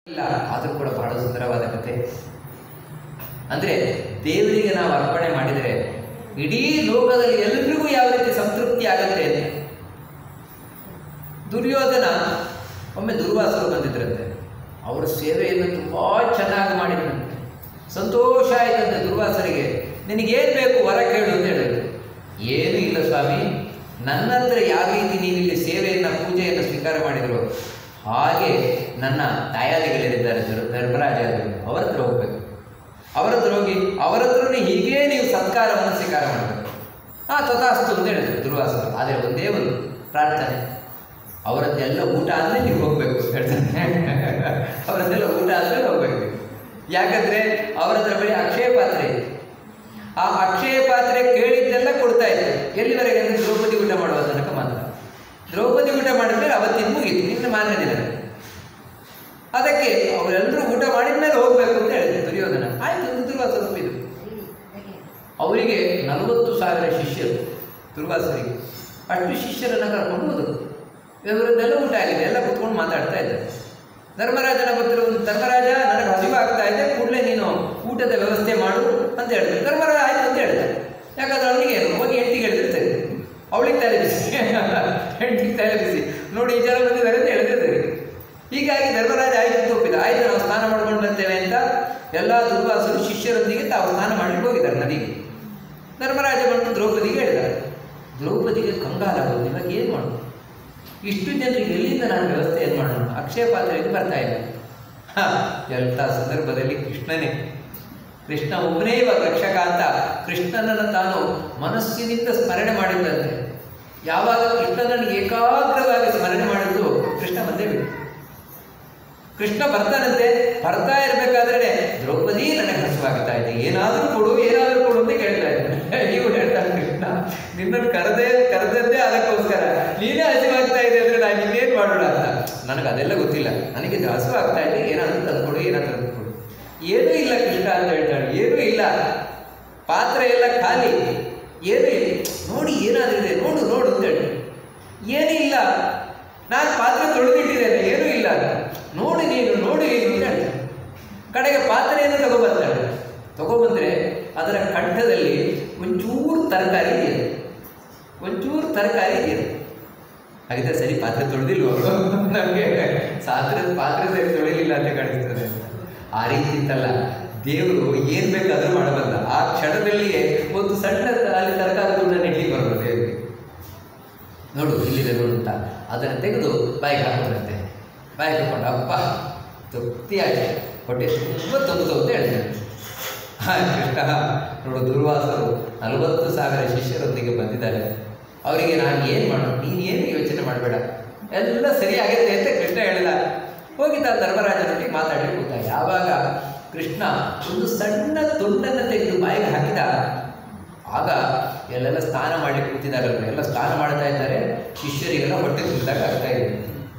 ಇಲ್ಲ ಆದರೂ ಕೂಡ ಬಹಳ ಸುಂದರವಾದ ಕಥೆ ಅಂದ್ರೆ ದೇವರಿಗೆ ನಾವು ಅರ್ಪಣೆ ಮಾಡಿದರೆ ಇಡೀ ಲೋಕದಲ್ಲಿ ಎಲ್ರಿಗೂ ಯಾವ ರೀತಿ ಸಂತೃಪ್ತಿ ಆಗುತ್ತೆ ಅಂತ ದುರ್ಯೋಧನ ಒಮ್ಮೆ ದುರ್ವಾಸರು ಬಂದಿದ್ರಂತೆ ಅವರ ಸೇವೆಯನ್ನು ತುಂಬಾ ಚೆನ್ನಾಗಿ ಮಾಡಿದ್ರಂತೆ ಸಂತೋಷ ಆಯ್ತಂತೆ ದುರ್ವಾಸರಿಗೆ ನಿನಗೇನು ಬೇಕು ವರ ಕೇಳು ಅಂತ ಹೇಳಿದ್ರು ಏನೂ ಇಲ್ಲ ಸ್ವಾಮಿ ನನ್ನ ಹತ್ರ ಯಾವ ರೀತಿ ನೀವು ಇಲ್ಲಿ ಸೇವೆಯನ್ನು ಪೂಜೆಯನ್ನು ಸ್ವೀಕಾರ ಮಾಡಿದ್ರು ಹಾಗೆ ನನ್ನ ತಾಯಾದಿಗಳಿದ್ದಾರೆ ಧರ್- ಧರ್ಮರಾಜರು ಅವರ ಹತ್ರ ಹೋಗ್ಬೇಕು ಅವರ ಹತ್ರ ಹೋಗಿ ಅವರ ಹತ್ರನೇ ಹೀಗೇ ನೀವು ಸತ್ಕಾರವನ್ನು ಸ್ವೀಕಾರ ಮಾಡಬೇಕು ಆ ತಥಾಸ್ತು ಅಂತ ಹೇಳಿದ್ರು ದುರ್ವಾಸರು ಆದರೆ ಒಂದೇ ಒಂದು ಪ್ರಾರ್ಥನೆ ಅವರದ್ದೆಲ್ಲ ಊಟ ಆದ್ಮೇಲೆ ನೀವು ಹೋಗ್ಬೇಕು ಹೇಳ್ತಾನೆ ಅವರದ್ದೆಲ್ಲ ಊಟ ಆದ್ಮೇಲೆ ಹೋಗ್ಬೇಕು ಯಾಕಂದ್ರೆ ಅವರ ಹತ್ರ ಬರೀ ಅಕ್ಷಯ ಪಾತ್ರೆ ಇದೆ ಆ ಅಕ್ಷಯ ಪಾತ್ರೆ ಕೇಳಿದ್ದೆಲ್ಲ ಕೊಡ್ತಾ ಇದ್ರು ಎಲ್ಲಿವರೆಗೆ ಅಂದ್ರೆ ದ್ರೌಪದಿ ಊಟ ಮಾಡುವ ತನಕ ಮಾತ್ರ ದ್ರೌಪದಿ ಊಟ ಮಾಡಿದ್ಮೇಲೆ ಅವತ್ತಿನ ಮುಗೀತು ನಿನ್ನ ಮಾನ್ಯ ದಿನ ಅದಕ್ಕೆ ಅವರೆಲ್ಲರೂ ಊಟ ಮಾಡಿದ್ಮೇಲೆ ಹೋಗ್ಬೇಕು ಅಂತ ಹೇಳಿದ್ರು ದುರ್ಯೋಧನ ಆಯ್ತು ದುರ್ವಾಸ ಒಪ್ಪಿದ್ರು ಅವರಿಗೆ ನಲವತ್ತು ಸಾವಿರ ಶಿಷ್ಯರು ದುರ್ವಾಸರಿಗೆ ಅಷ್ಟು ಶಿಷ್ಯರನ್ನು ಕರ್ಕೊಂಡು ಹೋದರು ಇವರದ್ದೆಲ್ಲ ಊಟ ಆಗಿದೆ ಎಲ್ಲ ಕುತ್ಕೊಂಡು ಮಾತಾಡ್ತಾ ಇದ್ದಾರೆ ಧರ್ಮರಾಜನ ಗೊತ್ತಿರೋ ಧರ್ಮರಾಜ ನನಗೆ ಹಸಿವು ಆಗ್ತಾ ಇದೆ ಕೂಡಲೇ ನೀನು ಊಟದ ವ್ಯವಸ್ಥೆ ಮಾಡು ಅಂತ ಹೇಳಿದ್ರು ಧರ್ಮರಾಜ ಆಯ್ತು ಅಂತ ಹೇಳಿದೆ ಯಾಕಂದ್ರೆ ಅವನಿಗೆ ಏನು ಹೋಗಿ ಹೆಂಡತಿಗೆ ಹೇಳಿರ್ತಾರೆ ಅವಳಿಗೆ ತಲೆ ಬಿಸಿ ಹೆಂಡತಿಗೆ ತಲೆ ಬಿಸಿ ನೋಡಿ ಈ ಜನ ಬಂದಿದ್ದಾರೆ ಅಂತ ಹೇಳಿರ್ತಾರೆ ಹೀಗಾಗಿ ಧರ್ಮರಾಜ ಆಯ್ತು ಅಂತ ಒಪ್ಪಿದ ಆಯ್ತು ನಾವು ಸ್ನಾನ ಮಾಡ್ಕೊಂಡು ಬರ್ತೇವೆ ಅಂತ ಎಲ್ಲ ದುರ್ವಾಸರು ಶಿಷ್ಯರೊಂದಿಗೆ ತಾವು ಸ್ನಾನ ಮಾಡ್ಲಿಕ್ಕೆ ಹೋಗಿದ್ದಾರೆ ನದಿಗೆ ಧರ್ಮರಾಜ ಬಂದು ದ್ರೌಪದಿಗೆ ಹೇಳಿದ ದ್ರೌಪದಿಗೆ ಕಂಗಾಲಾಗೋದು ಇವಾಗ ಏನು ಮಾಡೋದು ಇಷ್ಟು ಜನರಿಗೆ ಎಲ್ಲಿಂದ ನಾನು ವ್ಯವಸ್ಥೆ ಏನು ಮಾಡೋಣ ಅಕ್ಷಯ ಪಾತ್ರೆಗೆ ಬರ್ತಾ ಇಲ್ಲ ಹಾ ಎಂಥ ಸಂದರ್ಭದಲ್ಲಿ ಕೃಷ್ಣನೇ ಕೃಷ್ಣ ಒಬ್ಬನೇ ಇವಾಗ ರಕ್ಷಕ ಅಂತ ಕೃಷ್ಣನನ್ನು ತಾನು ಮನಸ್ಸಿನಿಂದ ಸ್ಮರಣೆ ಮಾಡಿದ್ದಂತೆ ಯಾವಾಗ ಕೃಷ್ಣನನ್ನು ಏಕಾಗ್ರವಾಗಿ ಸ್ಮರಣೆ ಮಾಡಿದ್ದು ಕೃಷ್ಣ ಬಂದೇ ಬಿಟ್ಟು ಕೃಷ್ಣ ಬರ್ತಾನಂತೆ ಬರ್ತಾ ಇರಬೇಕಾದ್ರೆ ದ್ರೌಪದಿ ನನಗೆ ಹಸುವಾಗ್ತಾ ಇದೆ ಏನಾದರೂ ಕೊಡು ಏನಾದರೂ ಕೊಡು ಅಂತ ಕೇಳ್ತಾ ಇದ್ದಾನೆ ನೀವು ಹೇಳ್ತಾನೆ ಕೃಷ್ಣ ನಿನ್ನನ್ನು ಕರೆದೇ ಕರೆದದ್ದೇ ಅದಕ್ಕೋಸ್ಕರ ನೀನೇ ಹಸಿವಾಗ್ತಾ ಇದೆ ಅಂದ್ರೆ ನಾನು ಇನ್ನೇನು ಮಾಡೋಣ ಅಂತ ನನಗೆ ಅದೆಲ್ಲ ಗೊತ್ತಿಲ್ಲ ನನಗೆ ಇದು ಹಸುವಾಗ್ತಾ ಇದೆ ಏನಾದರೂ ತಂದ್ಕೊಡು ಏನಾದರೂ ತಂದ್ಕೊಡು ಏನೂ ಇಲ್ಲ ಕೃಷ್ಣ ಅಂತ ಹೇಳ್ತಾಳೆ ಏನೂ ಇಲ್ಲ ಪಾತ್ರೆ ಎಲ್ಲ ಖಾಲಿ ಏನೂ ಇಲ್ಲ ನೋಡಿ ಏನಾದರೂ ಇದೆ ನೋಡು ನೋಡು ಅಂತ ಹೇಳಿ ಏನೂ ಇಲ್ಲ ನಾನು ಪಾತ್ರೆ ತೊಳೆದಿಟ್ಟಿದ್ದೇನೆ ಏನೂ ಇಲ್ಲ ಅಂತ ನೋಡಿ ನೀನು ನೋಡಿ ನೀನು ಅಂತ ಹೇಳ್ತಾನೆ ಕಡೆಗೆ ಪಾತ್ರೆಯನ್ನು ತಗೊಬರ್ತಾಳೆ ತಗೊಬಂದ್ರೆ ಅದರ ಕಂಠದಲ್ಲಿ ಒಂಚೂರು ತರಕಾರಿ ಇದೆಯಲ್ಲ ಒಂಚೂರು ತರಕಾರಿ ಇದೆಯಲ್ಲ ಹಾಗಿದ್ರೆ ಸರಿ ಪಾತ್ರೆ ತೊಳೆದಿಲ್ವ ನಮಗೆ ಸಾತ್ರೆ ಪಾತ್ರೆ ಸರಿ ತೊಳಿಲಿಲ್ಲ ಅಂತ ಕಾಣಿಸ್ತದೆ ಆ ರೀತಿ ಇತ್ತಲ್ಲ ದೇವರು ಏನ್ ಬೇಕಾದ್ರೂ ಮಾಡಬಲ್ಲ ಆ ಕ್ಷಣದಲ್ಲಿಯೇ ಒಂದು ಸಣ್ಣ ಅಲ್ಲಿ ತರಕಾರಿ ದುಡ್ಡನ್ನು ಇಡ್ಲಿಕ್ಕೆ ಬರೋದು ದೇವರಿಗೆ ನೋಡು ಇಲ್ಲಿದೆ ನೋಡು ಅಂತ ಅದನ್ನು ತೆಗೆದು ಬಾಯಿಗೆ ಹಾಕೊಂಡಂತೆ ಬಾಯಿಗೆ ಹಾಕೊಂಡು ಅಪ್ಪ ತೃಪ್ತಿ ಆಯ್ತು ಹೊಟ್ಟೆ ತುಂಬ ತುಂಬ ಅಂತ ಹೇಳಿದೆ ಹಾ ಕೃಷ್ಣ ನೋಡು ದುರ್ವಾಸರು ನಲವತ್ತು ಸಾವಿರ ಶಿಷ್ಯರೊಂದಿಗೆ ಬಂದಿದ್ದಾರೆ ಅವರಿಗೆ ನಾನು ಏನು ಮಾಡೋಣ ನೀನು ಏನು ಯೋಚನೆ ಮಾಡಬೇಡ ಎಲ್ಲ ಸರಿಯಾಗಿದೆ ಅಂತ ಕೃಷ್ಣ ಹೇಳಿದ ಹೋಗಿ ತಾನು ಧರ್ಮರಾಜನೊಟ್ಟಿಗೆ ಮಾತಾಡಿ ಕೂತ ಯಾವಾಗ ಕೃಷ್ಣ ಒಂದು ಸಣ್ಣ ತುಂಡನ್ನು ತೆಗೆದು ಬಾಯಿಗೆ ಹಾಕಿದ ಆಗ ಎಲ್ಲೆಲ್ಲ ಸ್ನಾನ ಮಾಡಿ ಕೂತಿದ್ದಾರಲ್ಲ ಎಲ್ಲ ಸ್ನಾನ ಮಾಡ್ತಾ ಇದ್ದಾರೆ ಶಿಷ್ಯರಿಗೆಲ್ಲ ಹೊಟ್ಟೆ ತುಂಬಿದಾಗ ಆಗ್ತಾ ಇದೆ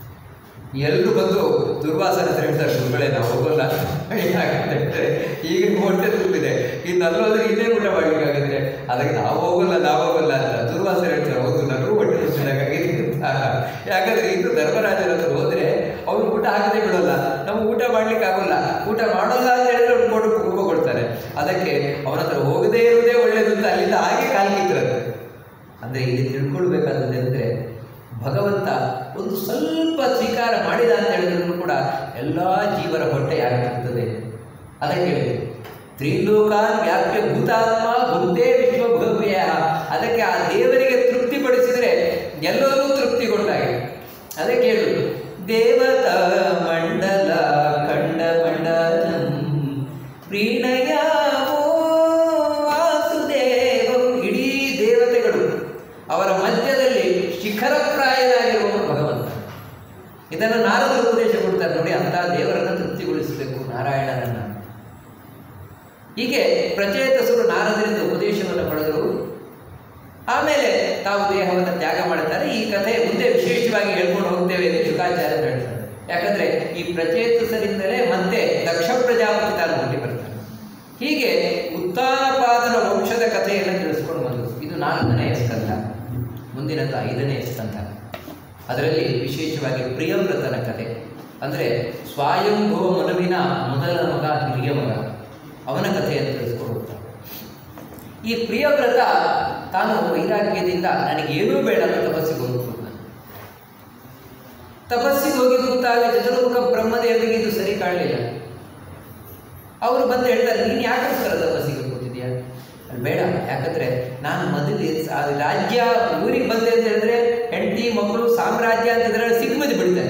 ಎಲ್ಲರೂ ಬಂದು ದುರ್ವಾಸನ ಹತ್ರ ಹೇಳ್ತಾರೆ ಗುರುಗಳೇ ನಾವು ಹೋಗೋಲ್ಲ ಯಾಕಂತಂದ್ರೆ ಈಗ ಹೊಟ್ಟೆ ತುಂಬಿದೆ ಇನ್ನು ಅಲ್ಲೋದ್ರೆ ಇನ್ನೇ ಊಟ ಮಾಡ್ಲಿಕ್ಕಾಗತ್ತೆ ಅದಕ್ಕೆ ನಾವು ಹೋಗಲ್ಲ ನಾವು ಹೋಗಲ್ಲ ಅಂತ ದುರ್ವಾಸನ ಹೇಳ್ತಾರೆ ಹೌದು ನನಗೂ ಹೊಟ್ಟೆ ತುಂಬಿದಾಗಿದೆ ಅಂತ ಯಾಕಂದ್ರೆ ಇನ್ನು ಧರ್ಮರಾಜನ ಹತ್ರ ಹೋದ್ರೆ ಅವ್ರು ಊಟ ಹಾಕದೇ ಬಿಡೋಲ್ಲ ನಮ್ಗೆ ಊಟ ಮಾಡ್ಲಿಕ್ಕೆ ಆಗೋಲ್ಲ ಊಟ ಮಾಡೋಲ್ಲ ಅಂತ ಹೇಳಿದ್ರೆ ಅವ್ರು ಕೊಟ್ಟು ಕೋಪ ಕೊಡ್ತಾರೆ ಅದಕ್ಕೆ ಅವನ ಹತ್ರ ಹೋಗದೇ ಇರುವುದೇ ಒಳ್ಳೇದು ಅಂತ ಅಲ್ಲಿಂದ ಹಾಗೆ ಕಾಲ್ಕಿದ್ರಂತೆ ಅಂದ್ರೆ ಇಲ್ಲಿ ತಿಳ್ಕೊಳ್ಬೇಕಾದ್ರೆ ಭಗವಂತ ಒಂದು ಸ್ವಲ್ಪ ಸ್ವೀಕಾರ ಮಾಡಿದ ಅಂತ ಹೇಳಿದ್ರು ಕೂಡ ಎಲ್ಲ ಜೀವರ ಹೊಟ್ಟೆ ಯಾಕಿರ್ತದೆ ಅದಕ್ಕೆ ಹೇಳಿದೆ ತ್ರಿಲೋಕಾನ್ ವ್ಯಾಪ್ಯ ಭೂತಾತ್ಮ ಭೂತೇ ವಿಶ್ವಭವ್ಯ ಅದಕ್ಕೆ ಆ ದೇವರಿಗೆ ತೃಪ್ತಿಪಡಿಸಿದರೆ ಎಲ್ಲರೂ ತೃಪ್ತಿಗೊಂಡಾಗೆ ಅದಕ್ಕೆ ಹೇಳುದು ದೇವತಾ ಮಂಡಲ ಖಂಡ ಮಂಡಲಂ ಪ್ರೀಣಯಾಮೋ ವಾಸುದೇವಂ ಇಡೀ ದೇವತೆಗಳು ಅವರ ಮಧ್ಯದಲ್ಲಿ ಶಿಖರಪ್ರಾಯನಾಗಿರುವವನು ಭಗವಂತ ಇದನ್ನು ನಾರದರು ಉಪದೇಶ ಕೊಡ್ತಾರೆ ನೋಡಿ ಅಂತಹ ದೇವರನ್ನು ತೃಪ್ತಿಗೊಳಿಸಬೇಕು ನಾರಾಯಣನನ್ನ ಹೀಗೆ ಪ್ರಚೇತಸರು ನಾರದರಿಂದ ಉಪದೇಶವನ್ನು ಪಡೆದರು ಆಮೇಲೆ ತಾವು ದೇಹವನ್ನು ತ್ಯಾಗ ಮಾಡುತ್ತಾರೆ ಈ ಕಥೆ ಮುಂದೆ ವಿಶೇಷವಾಗಿ ಹೇಳ್ಕೊಂಡು ಹೋಗ್ತೇವೆ ಎಂದು ಶುಕಾಚಾರ್ಯರು ಹೇಳ್ತಾರೆ ಯಾಕಂದ್ರೆ ಈ ಪ್ರಚೇತಸರಿಂದಲೇ ಮತ್ತೆ ದಕ್ಷ ಪ್ರಜಾಪತಿ ತಾನು ಹುಟ್ಟಿ ಬರ್ತಾನೆ ಹೀಗೆ ಉತ್ತಾನಪಾದನ ವಂಶದ ಕಥೆಯನ್ನು ತಿಳಿಸ್ಕೊಂಡು ಬಂದರು ಇದು ನಾಲ್ಕನೆಯ ಸ್ಕಂದ ಮುಂದಿನದ್ದು ಐದನೇ ಸ್ಕಂದ ಅದರಲ್ಲಿ ವಿಶೇಷವಾಗಿ ಪ್ರಿಯವ್ರತನ ಕಥೆ ಅಂದರೆ ಸ್ವಯಂಭುವ ಮನುವಿನ ಮೊದಲ ಮಗ ಹಿರಿಯ ಮಗ ಅವನ ಕಥೆಯನ್ನು ತಿಳಿಸ್ಕೊಂಡು ಹೋಗ್ತಾನೆ ಈ ಪ್ರಿಯವ್ರತ ತಾನು ವೈರಾಗ್ಯದಿಂದ ನನಗೇನೂ ಬೇಡ ಅಂತ ತಪಸ್ಸಿಗೆ ಹೋಗ್ತಾನೆ ತಪಸ್ಸಿಗೆ ಹೋಗಿ ಕೂತಾಗ ಚತುರ್ಮುಖ ಬ್ರಹ್ಮದೇವರಿಗೆ ಇದು ಸರಿ ಕಾಣಲಿಲ್ಲ ಅವರು ಬಂದು ಹೇಳ್ತಾರೆ ನೀನು ಯಾಕೋಸ್ಕರ ತಪಸ್ಸಿಗೆ ಕೂತಿದ್ಯಾ ಅಲ್ಲಿ ಬೇಡ ಯಾಕಂದ್ರೆ ನಾನು ಮೊದಲು ಆ ರಾಜ್ಯ ಊರಿಗೆ ಬಂದೆ ಅಂತ ಹೇಳಿದ್ರೆ ಹೆಂಡತಿ ಮಕ್ಕಳು ಸಾಮ್ರಾಜ್ಯ ಅಂತ ಇದರಲ್ಲಿ ಸಿಕ್ಕಿ ಬಿಡ್ತಾನೆ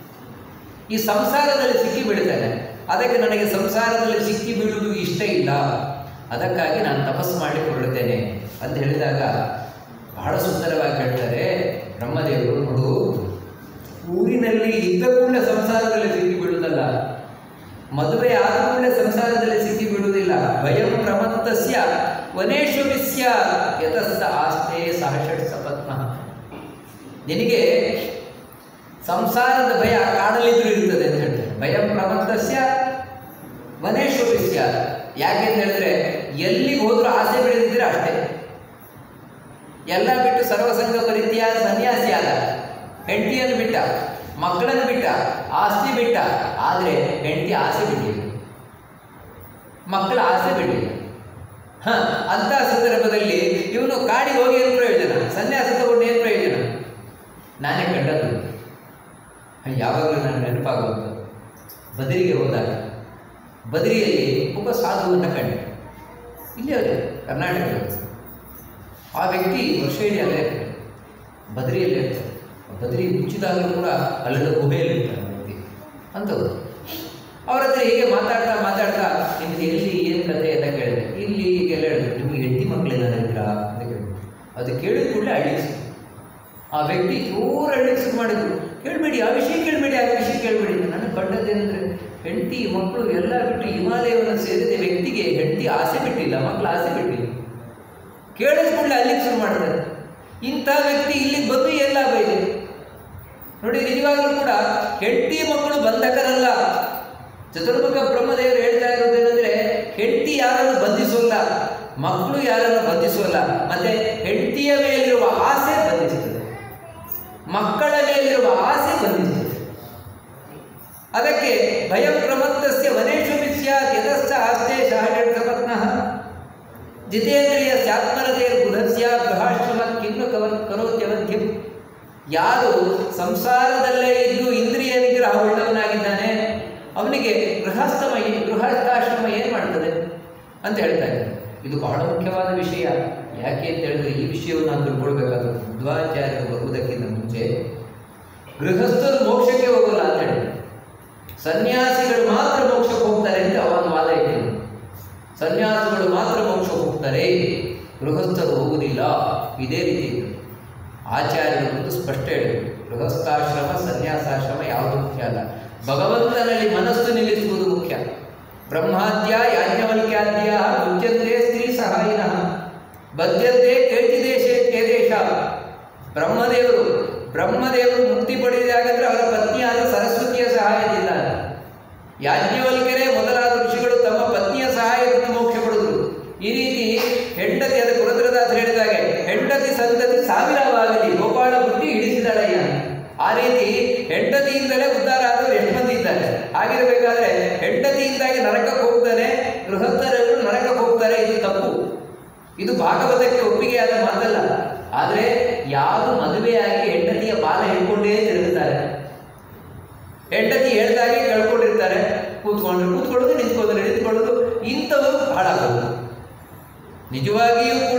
ಈ ಸಂಸಾರದಲ್ಲಿ ಸಿಕ್ಕಿ ಬಿಡ್ತಾನೆ ಅದಕ್ಕೆ ನನಗೆ ಸಂಸಾರದಲ್ಲಿ ಸಿಕ್ಕಿ ಬೀಳುವುದು ಇಷ್ಟ ಇಲ್ಲ ಅದಕ್ಕಾಗಿ ನಾನು ತಪಸ್ಸು ಮಾಡಿ ಹೊರಡುತ್ತೇನೆ ಅಂತ ಹೇಳಿದಾಗ ಬಹಳ ಸುಂದರವಾಗಿ ಹೇಳ್ತಾರೆ ಬ್ರಹ್ಮದೇವರು ನೋಡು ಊರಿನಲ್ಲಿ ಇದ್ದ ಕೂಡಲೇ ಸಂಸಾರದಲ್ಲಿ ಸಿಕ್ಕಿ ಬೀಳುವುದಲ್ಲ ಮದುವೆ ಆದ ಕೂಡಲೇ ಸಂಸಾರದಲ್ಲಿ ಸಿಕ್ಕಿ ಬೀಳುವುದಿಲ್ಲ ಭಯಂ ಪ್ರಮತ್ತಸ್ಯ ವನೇಶ್ವಮಿಸ್ಯ ಯತಸ್ಥ ಆಸ್ತೆ ಸಹಷಟ್ ಸಪತ್ನ ನಿನಗೆ ಸಂಸಾರದ ಭಯ ಕಾಡಲಿದ್ರು ಇರ್ತದೆ ಅಂತ ಹೇಳ್ತಾರೆ ಭಯಂ ಪ್ರಮತ್ತಸ್ಯ ವನೇಶ್ವಮಿಸ್ಯ ಯಾಕೆ ಅಂತ ಹೇಳಿದ್ರೆ ಎಲ್ಲಿಗೆ ಹೋದ್ರೂ ಆಸೆ ಬೆಳೆದಿದ್ರೆ ಅಷ್ಟೇ ಎಲ್ಲ ಬಿಟ್ಟು ಸರ್ವಸಂಗ ಪರಿತ್ಯ ಸನ್ಯಾಸಿ ಆದ ಹೆಂಡತಿಯನ್ನು ಬಿಟ್ಟ ಮಕ್ಕಳನ್ನು ಬಿಟ್ಟ ಆಸ್ತಿ ಬಿಟ್ಟ ಆದರೆ ಹೆಂಡತಿ ಆಸೆ ಬಿಡಲಿಲ್ಲ ಮಕ್ಕಳ ಆಸೆ ಬಿಡಲಿಲ್ಲ ಹ ಅಂತ ಸಂದರ್ಭದಲ್ಲಿ ಇವನು ಕಾಡಿಗೆ ಹೋಗಿ ಏನು ಪ್ರಯೋಜನ ಸನ್ಯಾಸ ತಗೊಂಡು ಏನು ಪ್ರಯೋಜನ ನಾನೇ ಕಂಡದ್ದು ಯಾವಾಗಲೂ ನಾನು ನೆನಪಾಗುವಂಥದ್ದು ಬದರಿಗೆ ಹೋದಾಗ ಬದರಿಯಲ್ಲಿ ಒಬ್ಬ ಸಾಧುವನ್ನು ಕಂಡೆ ಇಲ್ಲಿ ಅವರು ಕರ್ನಾಟಕದಲ್ಲಿ ಆ ವ್ಯಕ್ತಿ ವರ್ಷ ಇಡೀ ಅಲ್ಲೇ ಇರ್ತಾರೆ ಬದರಿಯಲ್ಲೇ ಇರ್ತಾರೆ ಬದರಿ ಮುಚ್ಚಿದಾಗಲೂ ಕೂಡ ಅಲ್ಲೆಲ್ಲ ಗುಹೆಯಲ್ಲಿ ಇರ್ತಾರೆ ಆ ವ್ಯಕ್ತಿ ಅಂಥವ್ರು ಅವ್ರ ಹತ್ರ ಹೀಗೆ ಮಾತಾಡ್ತಾ ಮಾತಾಡ್ತಾ ನಿಮ್ಗೆ ಎಲ್ಲಿ ಏನು ಕಥೆ ಎಲ್ಲ ಕೇಳಿದೆ ಇಲ್ಲಿ ಹೀಗೆಲ್ಲ ಹೇಳಿದ್ರು ನಿಮಗೆ ಹೆಂಡತಿ ಮಕ್ಕಳೇನಾದ್ರು ಇದ್ರಾ ಅಂತ ಕೇಳಿದ್ರು ಅದು ಕೇಳಿದ ಕೂಡಲೇ ಅಳಿಸಿ ಆ ವ್ಯಕ್ತಿ ಜೋರು ಅಳಿಸಿ ಮಾಡಿದ್ರು ಕೇಳಬೇಡಿ ಆ ವಿಷಯ ಕೇಳಬೇಡಿ ಆ ವಿಷಯ ಕೇಳಬೇಡಿ ನನಗೆ ಕಂಡದ್ದೇನೆಂದರೆ ಹೆಂಡತಿ ಮಕ್ಕಳು ಎಲ್ಲ ಬಿಟ್ಟು ಹಿಮಾಲಯವನ್ನು ಸೇರಿದ ವ್ಯಕ್ತಿಗೆ ಹೆಂಡತಿ ಆಸೆ ಬಿಟ್ಟಿಲ್ಲ ಮಕ್ಕಳು ಆಸೆ ಬಿಟ್ಟಿಲ್ಲ ಕೇಳಿದ ಕೂಡಲೇ ಅಲ್ಲಿಗೆ ಶುರು ಮಾಡ್ತಾರೆ ಇಂಥ ವ್ಯಕ್ತಿ ಇಲ್ಲಿಗೆ ಬಂದು ಎಲ್ಲ ಬೈದೆ ನೋಡಿ ನಿಜವಾಗ್ಲೂ ಕೂಡ ಹೆಂಡತಿ ಮಕ್ಕಳು ಬಂಧಕರಲ್ಲ ಚತುರ್ಮುಖ ಬ್ರಹ್ಮದೇವರು ಹೇಳ್ತಾ ಇರೋದೇನೆಂದ್ರೆ ಹೆಂಡತಿ ಯಾರನ್ನು ಬಂಧಿಸೋಲ್ಲ ಮಕ್ಕಳು ಯಾರನ್ನು ಬಂಧಿಸೋಲ್ಲ ಮತ್ತೆ ಹೆಂಡತಿಯ ಮೇಲಿರುವ ಆಸೆ ಬಂಧಿಸುತ್ತದೆ ಮಕ್ಕಳ ಮೇಲಿರುವ ಆಸೆ ಬಂಧಿಸುತ್ತದೆ ಅದಕ್ಕೆ ಭಯಂ ಪ್ರಮತ್ತಸ್ಯ ವನೇಶು ಸ್ಯಾತ್ ಯತಶ್ಚ ಆಸ್ತೆ ಸಹಜಪತ್ನಃ ಜಿತೇಂದ್ರಿಯ ಸ್ಯಾತ್ಮರತೆಯ ಬುಧಸ್ಯ ಗೃಹಾಶ್ರಮ ಕಿನ್ನು ಕವರ್ ಕರೋತ್ಯವಧ್ಯಂ ಯಾರು ಸಂಸಾರದಲ್ಲೇ ಇದ್ದು ಇಂದ್ರಿಯ ನಿಗ್ರಹ ಉಳ್ಳವನಾಗಿದ್ದಾನೆ ಅವನಿಗೆ ಗೃಹಸ್ಥಮ ಗೃಹಸ್ಥಾಶ್ರಮ ಏನು ಮಾಡ್ತದೆ ಅಂತ ಹೇಳ್ತಾ ಇದ್ದಾರೆ ಇದು ಬಹಳ ಮುಖ್ಯವಾದ ವಿಷಯ ಯಾಕೆ ಅಂತ ಹೇಳಿದ್ರೆ ಈ ವಿಷಯವನ್ನು ನಾನು ತಿಳ್ಕೊಳ್ಬೇಕಾದ್ರೆ ಮಧ್ವಾಚಾರ್ಯರು ಬರುವುದಕ್ಕಿಂತ ಮುಂಚೆ ಗೃಹಸ್ಥರು ಮೋಕ್ಷಕ್ಕೆ ಹೋಗಲ್ಲ ಅಂತ ಹೇಳಿ ಸನ್ಯಾಸಿಗಳು ಮಾತ್ರ ಮೋಕ್ಷಕ್ಕೆ ಹೋಗ್ತಾರೆ ಅಂತ ಅವನ ವಾದ ಇಟ್ಟಿದ್ರು ಸನ್ಯಾಸಿಗಳು ಮಾತ್ರ ಮೋಕ್ಷ ಹೋಗ್ತಾರೆ ಗೃಹಸ್ಥರು ಹೋಗುವುದಿಲ್ಲ ಇದೇ ರೀತಿ ಇತ್ತು ಆಚಾರ್ಯರು ಒಂದು ಸ್ಪಷ್ಟ ಹೇಳಿದರು ಗೃಹಸ್ಥಾಶ್ರಮ ಸನ್ಯಾಸಾಶ್ರಮ ಯಾವುದು ಮುಖ್ಯ ಅಲ್ಲ ಭಗವಂತನಲ್ಲಿ ಮನಸ್ಸು ನಿಲ್ಲಿಸುವುದು ಮುಖ್ಯ ಬ್ರಹ್ಮಾದ್ಯ ಯಾಜ್ಞವಲ್ಕ್ಯಾದ್ಯ ಮುಚ್ಯಂತೆ ಸ್ತ್ರೀ ಸಹಾಯಿನಃ ಬದ್ಧತೆ ಕೇಚಿದೇಶೇ ಕೇದೇಶ ಬ್ರಹ್ಮದೇವರು ಬ್ರಹ್ಮದೇವರು ಮುಕ್ತಿ ಪಡೆಯದಾಗಂದ್ರೆ ಅವರ ಪತ್ನಿಯಾದ ಸರಸ್ವತಿಯ ಸಹಾಯದಿಂದ ಯಾಜ್ಞವಲ್ಕ್ಯರೇ ಮೊದಲಾದ ಋಷಿಗಳು ತಮ್ಮ ಪತ್ನಿಯ ಸಹಾಯದಿಂದ ಮೋಕ್ಷ ಪಡೆದರು ಈ ರೀತಿ ಹೆಂಡತಿ ಅದು ಪುರಂದ್ರದಾಸ ಹೇಳಿದಾಗೆ ಹೆಂಡತಿ ಸಂತತಿ ಸಾವಿರವಾಗಲಿ ಗೋಪಾಳ ಬುದ್ಧಿ ಹಿಡಿಸಿದಳಯ್ಯ ಆ ರೀತಿ ಹೆಂಡತಿಯಿಂದಲೇ ಉದ್ಧಾರ ಆದವರು ಎಷ್ಟು ಮಂದಿ ಇದ್ದಾರೆ ಹಾಗಿರಬೇಕಾದ್ರೆ ಹೆಂಡತಿಯಿಂದಾಗಿ ನರಕಕ್ಕೆ ಹೋಗ್ತಾನೆ ಗೃಹಸ್ಥರೆಲ್ಲರೂ ನರಕಕ್ಕೆ ಹೋಗ್ತಾರೆ ಇದು ತಪ್ಪು ಇದು ಭಾಗವತಕ್ಕೆ ಒಪ್ಪಿಗೆಯಾದ ಮಾತಲ್ಲ ಆದರೆ ಯಾರು ಮದುವೆಯಾಗಿ ಹೆಂಡತಿಯ ಬಾಲ ಹಿಡ್ಕೊಂಡೇ ತಿರುಗುತ್ತಾರೆ ಹೆಂಡತಿ ಹೇಳ್ದಾಗೆ ಕಳ್ಕೊಂಡಿರ್ತಾರೆ ಕೂತ್ಕೊಂಡ್ರೆ ಕೂತ್ಕೊಳ್ಳೋದು ನಿಂತ್ಕೊಳ್ಳೋದು ನಿಂತ್ಕೊಳ್ಳೋದು ಇಂಥವರು ಹಾಳಾಗೋದು ನಿಜವಾಗಿಯೂ ಕೂಡ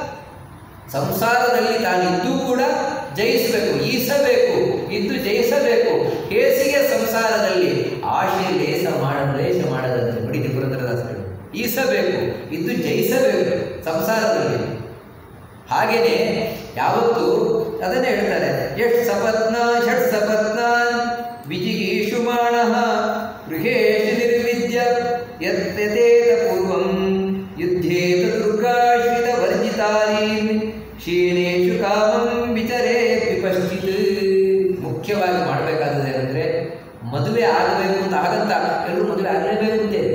ಸಂಸಾರದಲ್ಲಿ ತಾನಿದ್ದು ಕೂಡ ಜಯಿಸಬೇಕು ಈಸಬೇಕು ಇದ್ದು ಜಯಿಸಬೇಕು ಕೇಸಿಗೆ ಸಂಸಾರದಲ್ಲಿ ಆಶೆ ಲೇಸ ಮಾಡ ಲೇಷ ಮಾಡದಂತೆ ನೋಡಿ ಪುರಂದರದಾಸರು ಈಸಬೇಕು ಇದ್ದು ಜಯಿಸಬೇಕು ಸಂಸಾರದಲ್ಲಿ ಹಾಗೇನೆ ಯಾವತ್ತು ಅದನ್ನೇ ಹೇಳ್ತಾರೆ ಯಶ್ ಸಪತ್ನ ಷಟ್ ಸಪತ್ನ ವಿಜಿಗೀಷುಮಾಣ ಗೃಹೇಶು ನಿರ್ವಿದ್ಯ ಯತ್ಯತೇತ ಪೂರ್ವಂ ಯುದ್ಧೇತ ದುರ್ಗಾಶ್ರಿತ ವರ್ಜಿತಾರೀನ್ ಕ್ಷೀಣೇಶು ಕಾಮಂ ವಿಚರೇ ವಿಪಶ್ಚಿತ್ ಮುಖ್ಯವಾಗಿ ಮಾಡಬೇಕಾದದ್ದು ಏನಂದ್ರೆ ಮದುವೆ ಆಗಬೇಕು ಅಂತ ಆಗಂತ ಎಲ್ಲರೂ ಮದುವೆ ಆಗಲೇಬೇಕು ಅಂತ ಇದೆ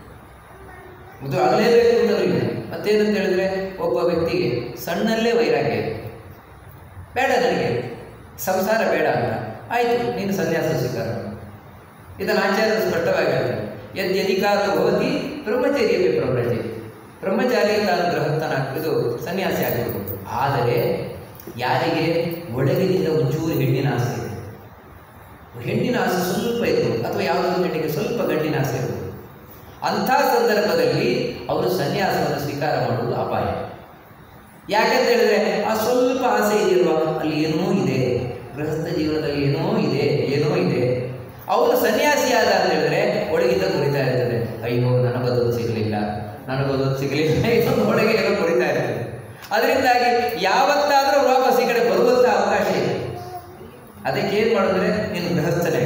ಮದುವೆ ಆಗಲೇಬೇಕು ಅಂತ ಇಲ್ಲ ಮತ್ತೇನಂತ ಹೇಳಿದ್ರೆ ಒಬ್ಬ ವ್ಯಕ್ತಿಗೆ ಸಣ್ಣಲ್ಲೇ ವೈರಾಗ್ಯ ಇದೆ ಬೇಡ ನನಗೆ ಸಂಸಾರ ಬೇಡ ಅಂತ ಆಯಿತು ನೀನು ಸನ್ಯಾಸ ಸ್ವೀಕಾರ ಮಾಡು. ಇದನ್ನು ಆಚಾರ್ಯರು ಸ್ಪಷ್ಟವಾಗಿ ಹೇಳ್ತಾರೆ ಯದ್ಯಧಿಕಾರ ಭವತಿ ಬ್ರಹ್ಮಚರ್ಯವೇ ಪ್ರವ್ರಜೆ ಬ್ರಹ್ಮಚಾರಿ ತಾನು ಗೃಹಸ್ಥನ ಇದು ಸನ್ಯಾಸಿ ಆಗಿರ್ಬೋದು ಆದರೆ ಯಾರಿಗೆ ಒಳಗಿನಿಂದ ಒಂಚೂರು ಹೆಣ್ಣಿನ ಆಸೆ ಇದೆ ಹೆಣ್ಣಿನ ಆಸೆ ಸ್ವಲ್ಪ ಇರ್ಬೋದು ಅಥವಾ ಯಾವುದೋ ಹೆಣ್ಣಿಗೆ ಸ್ವಲ್ಪ ಗಂಡಿನ ಆಸೆ ಇರ್ಬೋದು ಅಂಥ ಸಂದರ್ಭದಲ್ಲಿ ಅವರು ಸನ್ಯಾಸವನ್ನು ಸ್ವೀಕಾರ ಮಾಡುವುದು ಅಪಾಯ ಯಾಕಂತ ಹೇಳಿದ್ರೆ ಆ ಸ್ವಲ್ಪ ಆಸೆ ಇದೆಯಲ್ವಾ ಅಲ್ಲಿ ಏನೋ ಇದೆ ಗೃಹಸ್ಥ ಜೀವನದಲ್ಲಿ ಏನೋ ಇದೆ ಏನೋ ಇದೆ ಅವನು ಸನ್ಯಾಸಿ ಆದ ಅಂತ ಹೇಳಿದ್ರೆ ಒಳಗಿಂದ ಕುರಿತಾ ಇರ್ತದೆ ಅಯ್ಯೋ ನನಗದೊಂದು ಸಿಗಲಿಲ್ಲ ನನಗದೊಂದು ಸಿಗಲಿಲ್ಲ ಇದೊಂದು ಒಳಗೆ ಏನೋ ಕುರಿತಾ ಇರ್ತದೆ ಅದರಿಂದಾಗಿ ಯಾವತ್ತಾದರೂ ವಾಪಸ್ ಈ ಕಡೆ ಬರುವಂಥ ಅವಕಾಶ ಇದೆ ಅದಕ್ಕೆ ಏನು ಮಾಡಿದ್ರೆ ನೀನು ಗೃಹಸ್ಥನೇ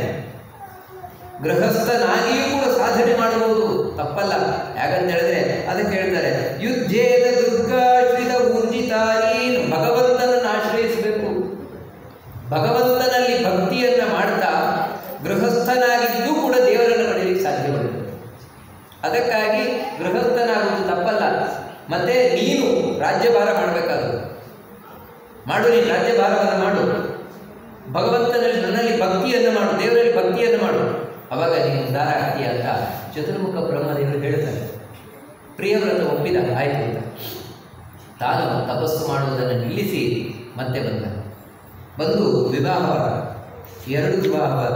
ಗೃಹಸ್ಥನಾಗಿಯೂ ಕೂಡ ಸಾಧನೆ ಮಾಡಬಹುದು ತಪ್ಪಲ್ಲ ಯಾಕಂತ ಹೇಳಿದ್ರೆ ಅದಕ್ಕೆ ಹೇಳ್ತಾರೆ ಯುದ್ಧೇನ ದುರ್ಗಾಶ್ರಿತ ಊರ್ಜಿತಾನೀನ್ ಭಗವಂತನನ್ನು ಆಶ್ರಯಿಸಬೇಕು ಭಗವಂತನಲ್ಲಿ ಭಕ್ತಿಯನ್ನ ಮಾಡ್ತಾ ಗೃಹಸ್ಥನಾಗಿದ್ದು ಕೂಡ ದೇವರನ್ನು ಪಡೆಯಲಿಕ್ಕೆ ಸಾಧ್ಯವಾಗುತ್ತೆ ಅದಕ್ಕಾಗಿ ಗೃಹಸ್ಥನಾಗುವುದು ತಪ್ಪಲ್ಲ ಮತ್ತೆ ನೀನು ರಾಜ್ಯಭಾರ ಮಾಡಬೇಕಾದ್ರು ಮಾಡು ನೀನು ರಾಜ್ಯಭಾರವನ್ನು ಮಾಡು ಭಗವಂತನಲ್ಲಿ ನನ್ನಲ್ಲಿ ಭಕ್ತಿಯನ್ನು ಮಾಡು ದೇವರಲ್ಲಿ ಭಕ್ತಿಯನ್ನು ಮಾಡು ಅವಾಗ ನೀನು ಉದ್ಧಾರ ಆಗ್ತೀಯ ಅಂತ ಚತುರ್ಮುಖ ಬ್ರಹ್ಮದೇವರು ಹೇಳ್ತಾರೆ ಪ್ರಿಯವ್ರತ ಒಪ್ಪಿದ ಆಯ್ತು ಅಂತ ತಾನು ತಪಸ್ಸು ಮಾಡುವುದನ್ನು ನಿಲ್ಲಿಸಿ ಮತ್ತೆ ಬಂದ ಬಂದು ವಿವಾಹವಾದ ಎರಡು ವಿವಾಹವಾದ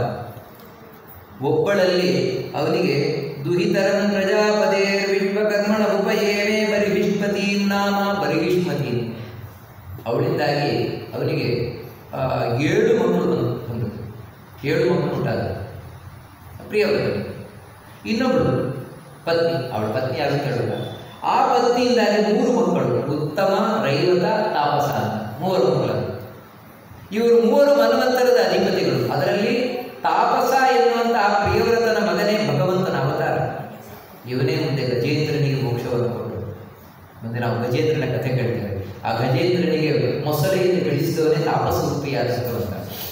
ಒಬ್ಬಳಲ್ಲಿ ಅವನಿಗೆ ದುಹಿತರಂ ಪ್ರಜಾಪದೇ ವಿಶ್ವಕರ್ಮಣ ಉಪಯೇಮೇ ಬರಿಹಿಷ್ಮತಿ ನಾಮ ಬರಿಹಿಷ್ಮತಿ ಅವಳಿಂದಾಗಿ ಅವನಿಗೆ ಆ, ಏಳು ಮಕ್ಕಳು ಬಂದು ಬಂದರು ಏಳು ಮಕ್ಕಳು ಉಂಟಾದ ಪ್ರಿಯವ್ರತನಿಗೆ ಇನ್ನೊಬ್ಬಳು ಪತ್ನಿ ಅವಳ ಪತ್ನಿ ಯಾರು ಅಂತ ಹೇಳಲ್ಲ ಆ ಪತ್ನಿಯಿಂದಾಗಿ ಮೂರು ಮಕ್ಕಳು ಉತ್ತಮ ರೈವತ ತಾಪಸ ಅಂತ ಮೂವರು ಮಕ್ಕಳು ಇವರು ಮೂವರು ಮನ್ವಂತರದ ಅಧಿಪತಿಗಳು ಅದರಲ್ಲಿ ತಾಪಸ ಎನ್ನುವಂತಹ ಪ್ರಿಯವ್ರತನ ಮಗನೇ ಭಗವಂತನ ಅವತಾರ ಇವನೇ ಮುಂದೆ ಗಜೇಂದ್ರನಿಗೆ ಮೋಕ್ಷವನ್ನು ಕೊಟ್ಟರು ಮುಂದೆ ನಾವು ಗಜೇಂದ್ರನ ಕಥೆ ಕೇಳ್ತೇವೆ ಆ ಗಜೇಂದ್ರನಿಗೆ ಮೊಸಳೆಯನ್ನು ಬೆಳೆಸಿದವನೇ ತಾಪಸ ರೂಪಿಯಾದಂಥವಂತ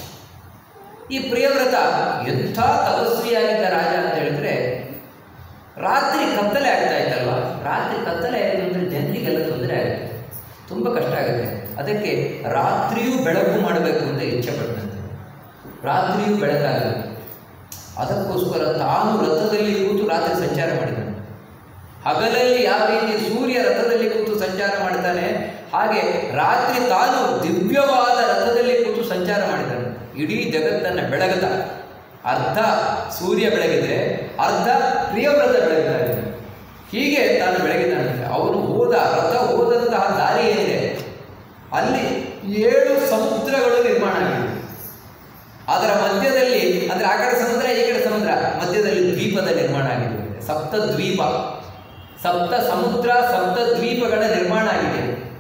ಈ ಪ್ರಿಯವ್ರತ ಎಂಥ ತಪಸ್ವಿಯಾಗಿದ್ದ ರಾಜ ಅಂತ ಹೇಳಿದ್ರೆ ರಾತ್ರಿ ಕತ್ತಲೆ ಆಗ್ತಾ ಇತ್ತಲ್ವಾ ರಾತ್ರಿ ಕತ್ತಲೆ ಆಯಿತು ಅಂದರೆ ಜನರಿಗೆಲ್ಲ ತೊಂದರೆ ಆಗುತ್ತೆ ತುಂಬ ಕಷ್ಟ ಆಗುತ್ತೆ ಅದಕ್ಕೆ ರಾತ್ರಿಯೂ ಬೆಳಕು ಮಾಡಬೇಕು ಅಂತ ಇಚ್ಛೆ ಪಟ್ಟಂತೆ ರಾತ್ರಿಯೂ ಬೆಳಕಾಗಬೇಕು ಅದಕ್ಕೋಸ್ಕರ ತಾನು ರಥದಲ್ಲಿ ಕೂತು ರಾತ್ರಿ ಸಂಚಾರ ಮಾಡಿದನು ಹಗಲಲ್ಲಿ ಯಾವ ರೀತಿ ಸೂರ್ಯ ರಥದಲ್ಲಿ ಕೂತು ಸಂಚಾರ ಮಾಡ್ತಾನೆ ಹಾಗೆ ರಾತ್ರಿ ತಾನು ದಿವ್ಯವಾದ ರಥದಲ್ಲಿ ಕೂತು ಸಂಚಾರ ಮಾಡಿದನು ಇಡೀ ಜಗತ್ತನ್ನು ಬೆಳಗದ ಅರ್ಧ ಸೂರ್ಯ ಬೆಳಗಿದ್ರೆ ಅರ್ಧ ಪ್ರಿಯವ್ರತ ಬೆಳಗ್ತಾ ಇದ್ದಾನೆ ಹೀಗೆ ತಾನು ಬೆಳಗಿದ್ದಾನಂತೆ ಅವನು ಹೋದ ರಥ ಹೋದಂತಹ ದಾರಿ ಏನಿದೆ ಅಲ್ಲಿ ಏಳು ಸಮುದ್ರಗಳು ನಿರ್ಮಾಣ ಆಗಿವೆ ಅದರ ಮಧ್ಯದಲ್ಲಿ ಅಂದ್ರೆ ಆ ಕಡೆ ಸಮುದ್ರ ಈ ಕಡೆ ಸಮುದ್ರ ಮಧ್ಯದಲ್ಲಿ ದ್ವೀಪದ ನಿರ್ಮಾಣ ಆಗಿದೆ ಸಪ್ತ ದ್ವೀಪ ಸಪ್ತ ಸಮುದ್ರ ಸಪ್ತ ದ್ವೀಪಗಳ ನಿರ್ಮಾಣ ಆಗಿದೆ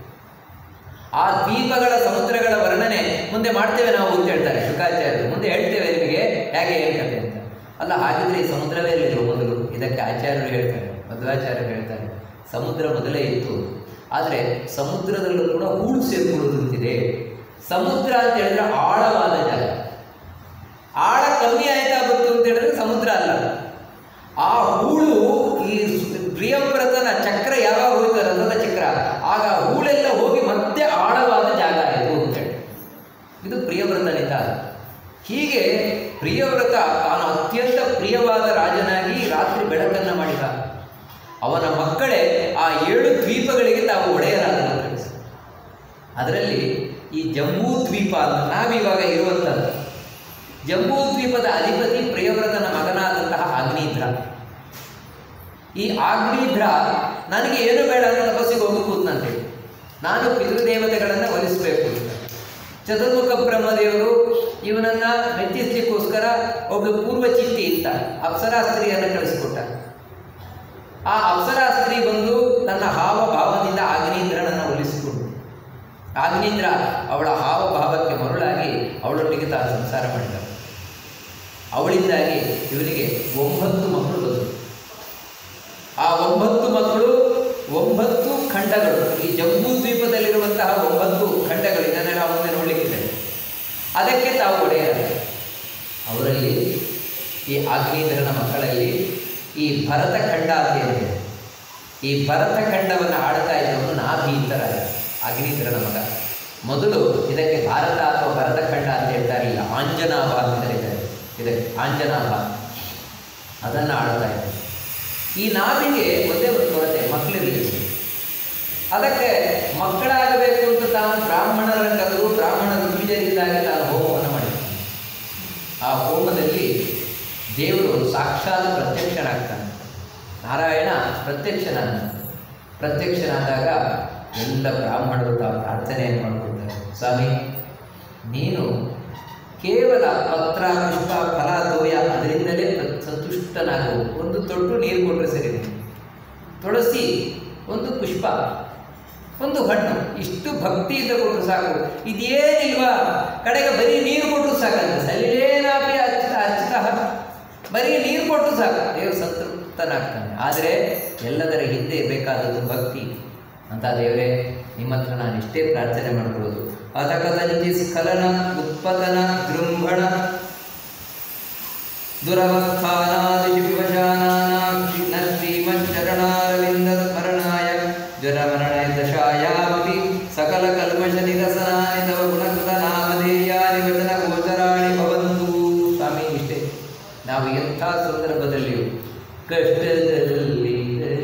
ಆ ದ್ವೀಪಗಳ ಸಮುದ್ರಗಳ ವರ್ಣನೆ ಮುಂದೆ ಮಾಡ್ತೇವೆ ನಾವು ಅಂತ ಹೇಳ್ತಾರೆ ಶುಕಾಚಾರ್ಯರು ಮುಂದೆ ಹೇಳ್ತೇವೆ ನಿಮಗೆ ಹೇಗೆ ಏನ್ ಕಥೆ ಅಂತ ಅಲ್ಲ ಹಾಗಿದ್ರೆ ಈ ಸಮುದ್ರವೇ ಇರಲಿಲ್ಲ ಮೊದಲು ಇದಕ್ಕೆ ಆಚಾರ್ಯರು ಹೇಳ್ತಾರೆ ಮಧ್ವಾಚಾರ್ಯರು ಹೇಳ್ತಾರೆ ಸಮುದ್ರ ಮೊದಲೇ ಇತ್ತು ಆದರೆ ಸಮುದ್ರದಲ್ಲೂ ಕೂಡ ಹೂಳು ಸೇರ್ಕೊಳ್ಳೋದು ಅಂತಿದೆ ಸಮುದ್ರ ಅಂತ ಹೇಳಿದ್ರೆ ಆಳವಾದ ಜಾಗ ಆಳ ಕಮ್ಮಿ ಆಯ್ತಾ ಬಂತು ಅಂತ ಹೇಳಿದ್ರೆ ಸಮುದ್ರ ಅಲ್ಲ ಆ ಹೂಳು ಈ ಪ್ರಿಯವ್ರತನ ಚಕ್ರ ಯಾವಾಗ ಹೋಯ್ತು ರಥದ ಚಕ್ರ ಆಗ ಆ ಹೂಳೆಲ್ಲ ಹೋಗಿ ಮತ್ತೆ ಆಳವಾದ ಜಾಗ ಆಯಿತು ಅಂತೇಳಿ ಇದು ಪ್ರಿಯವ್ರತನಿಂದ ಹೀಗೆ ಪ್ರಿಯವ್ರತ ತಾನು ಅತ್ಯಂತ ಪ್ರಿಯವಾದ ರಾಜನಾಗಿ ರಾತ್ರಿ ಬೆಳಕನ್ನು ಮಾಡಿದ ಅವನ ಮಕ್ಕಳೇ ಆ ಏಳು ದ್ವೀಪಗಳಿಗೆ ತಾವು ಒಡೆಯರಾದರು ಅದರಲ್ಲಿ ಈ ಜಂಬೂ ದ್ವೀಪ ಅಂತ ನಾವಿವಾಗ ಇರುವಂಥದ್ದು ಜಂಬೂ ದ್ವೀಪದ ಅಧಿಪತಿ ಪ್ರಿಯವ್ರತನ ಮಗನಾದಂತಹ ಅಗ್ನಿಧ್ರ ಈ ಆಗ್ನೇಧ್ರ ನನಗೆ ಏನು ಬೇಡ ಅಂತ ತಪಸ್ಸಿಗೆ ಹೋಗಿ ಕೂತ್ನಂತೆ ನಾನು ಪಿತೃದೇವತೆಗಳನ್ನು ಒಲಿಸಬೇಕು ಅಂತ ಚತುರ್ಮುಖ ಬ್ರಹ್ಮದೇವರು ಇವನನ್ನ ಮೆಚ್ಚಿಸ್ಲಿಕ್ಕೋಸ್ಕರ ಒಬ್ಬ ಪೂರ್ವ ಚಿತ್ತಿ ಇತ್ತ ಅಪ್ಸರಾ ಸ್ತ್ರೀಯನ್ನು ಕಳಿಸಿಕೊಟ್ಟ ಆ ಅಪ್ಸರಾ ಸ್ತ್ರೀ ಬಂದು ತನ್ನ ಹಾವಭಾವದಿಂದ ಆಗ್ನೇಂದ್ರನನ್ನು ಒಲಿಸಿಕೊಂಡು ಆಗ್ನೇಂದ್ರ ಅವಳ ಹಾವಭಾವಕ್ಕೆ ಮರುಳಾಗಿ ಅವಳೊಟ್ಟಿಗೆ ತಾನು ಸಂಸಾರ ಮಾಡಿದ ಅವಳಿಂದಾಗಿ ಇವನಿಗೆ ಒಂಬತ್ತು ಮಕ್ಕಳು ಬಂದರು ಆ ಒಂಬತ್ತು ಮಕ್ಕಳು ಒಂಬತ್ತು ಖಂಡಗಳು ಈ ಜಂಬೂ ದ್ವೀಪದಲ್ಲಿರುವಂತಹ ಒಂಬತ್ತು ಖಂಡಗಳು ಇದನ್ನೆಲ್ಲ ಮುಂದೆ ನೋಡಲಿಕ್ಕಿದೆ ಅದಕ್ಕೆ ತಾವು ಒಡೆಯರ ಅವರಲ್ಲಿ ಈ ಆಗ್ನೇಂದ್ರನ ಮಕ್ಕಳಲ್ಲಿ ಈ ಭರತ ಖಂಡ ಅಂತ ಏನಿದೆ ಈ ಭರತ ಖಂಡವನ್ನು ಆಡ್ತಾ ಇದ್ದವನು ನಾಭಿ ಇತರ ಅಗ್ನಿಂದ್ರನ ಮಗ ಮೊದಲು ಇದಕ್ಕೆ ಭಾರತ ಅಥವಾ ಭರತ ಖಂಡ ಅಂತ ಹೇಳ್ತಾ ಇರಲಿಲ್ಲ ಆಂಜನಾಭ ಅಂತ ಕರೀತಾರೆ ಇದಕ್ಕೆ ಆಂಜನಾಭ ಅದನ್ನು ಆಳ್ತಾ ಇದೆ ಈ ನಾಭಿಗೆ ಒಂದೇ ಒಂದು ಕೊರತೆ ಮಕ್ಕಳಿರಲಿಲ್ಲ ಅದಕ್ಕೆ ಮಕ್ಕಳಾಗಬೇಕು ಅಂತ ತಾನು ಬ್ರಾಹ್ಮಣರ ಕರೆದು ಬ್ರಾಹ್ಮಣ ಋಷಿಜರಿದ್ದಾಗಿ ತಾನು ಹೋಮವನ್ನು ಮಾಡಿದ್ದಾನೆ ಆ ಹೋಮದಲ್ಲಿ ದೇವರು ಸಾಕ್ಷಾತ್ ಪ್ರತ್ಯಕ್ಷನಾಗ್ತಾನೆ ನಾರಾಯಣ ಪ್ರತ್ಯಕ್ಷನಾದ ಪ್ರತ್ಯಕ್ಷನಾದಾಗ ಎಲ್ಲ ಬ್ರಾಹ್ಮಣರು ತಾವು ಪ್ರಾರ್ಥನೆಯನ್ನು ಮಾಡಿಕೊಳ್ತಾರೆ ಸ್ವಾಮಿ ನೀನು ಕೇವಲ ಪತ್ರ ಪುಷ್ಪ ಫಲ ತೋಯ ಅದರಿಂದಲೇ ಪ್ರ- ಸಂತುಷ್ಟನಾಗು ಒಂದು ತೊಟ್ಟು ನೀರು ಕೊಟ್ಟರೆ ಸರಿ ತುಳಸಿ ಒಂದು ಪುಷ್ಪ ಒಂದು ಹಣ್ಣು ಇಷ್ಟು ಭಕ್ತಿಯಿಂದ ಕೊಟ್ಟರು ಸಾಕು ಇದೇನಿಲ್ವಾ ಕಡೆಗೆ ಬರೀ ನೀರು ಕೊಟ್ಟರು ಸಾಕಂತ ಸಲಿಲೇನಾಪಿ ಅಚ್ಯುತ ಅಚ್ಯುತ ಬರೀ ನೀರು ಕೊಟ್ಟರು ಸಾಕು ದೇವರು ಸಂತೃಪ್ತನಾಗ್ತಾನೆ ಆದರೆ ಎಲ್ಲದರ ಹಿಂದೆ ಬೇಕಾದದ್ದು ಭಕ್ತಿ ಅಂತ ದೇವರೇ ನಿಮ್ಮ ಹತ್ರ ನಾನು ಇಷ್ಟೇ ಪ್ರಾರ್ಥನೆ ಮಾಡ್ಕೊಳ್ಳೋದು ಅತಕದಂಚಿ ಸ್ಖಲನ ಉತ್ಪತನ ಜೃಂಭಣ ದುರವಸ್ಥಾನಾದಿ ವಿವಶಾನಾನಾಕ್ಷಿ ನ ಶ್ರೀಮಚ್ಚರಣಾರವಿಂದ ಸ್ಮರಣಾಯ ಜ್ವರಮರಣ ದಶಾಯಾಮಪಿ ಸಕಲ ಕಲ್ಮಶ ನಿರಸನಾನಿ ತವ ಗುಣಕೃತ ನಾಮಧೇಯಾನಿ ವಚನ ಗೋಚರಾಣಿ ಭವಂತು ಸ್ವಾಮಿ ಇಷ್ಟೇ ನಾವು ಎಂಥ ಸಂದರ್ಭದಲ್ಲಿಯೂ ಕಷ್ಟದಲ್ಲಿ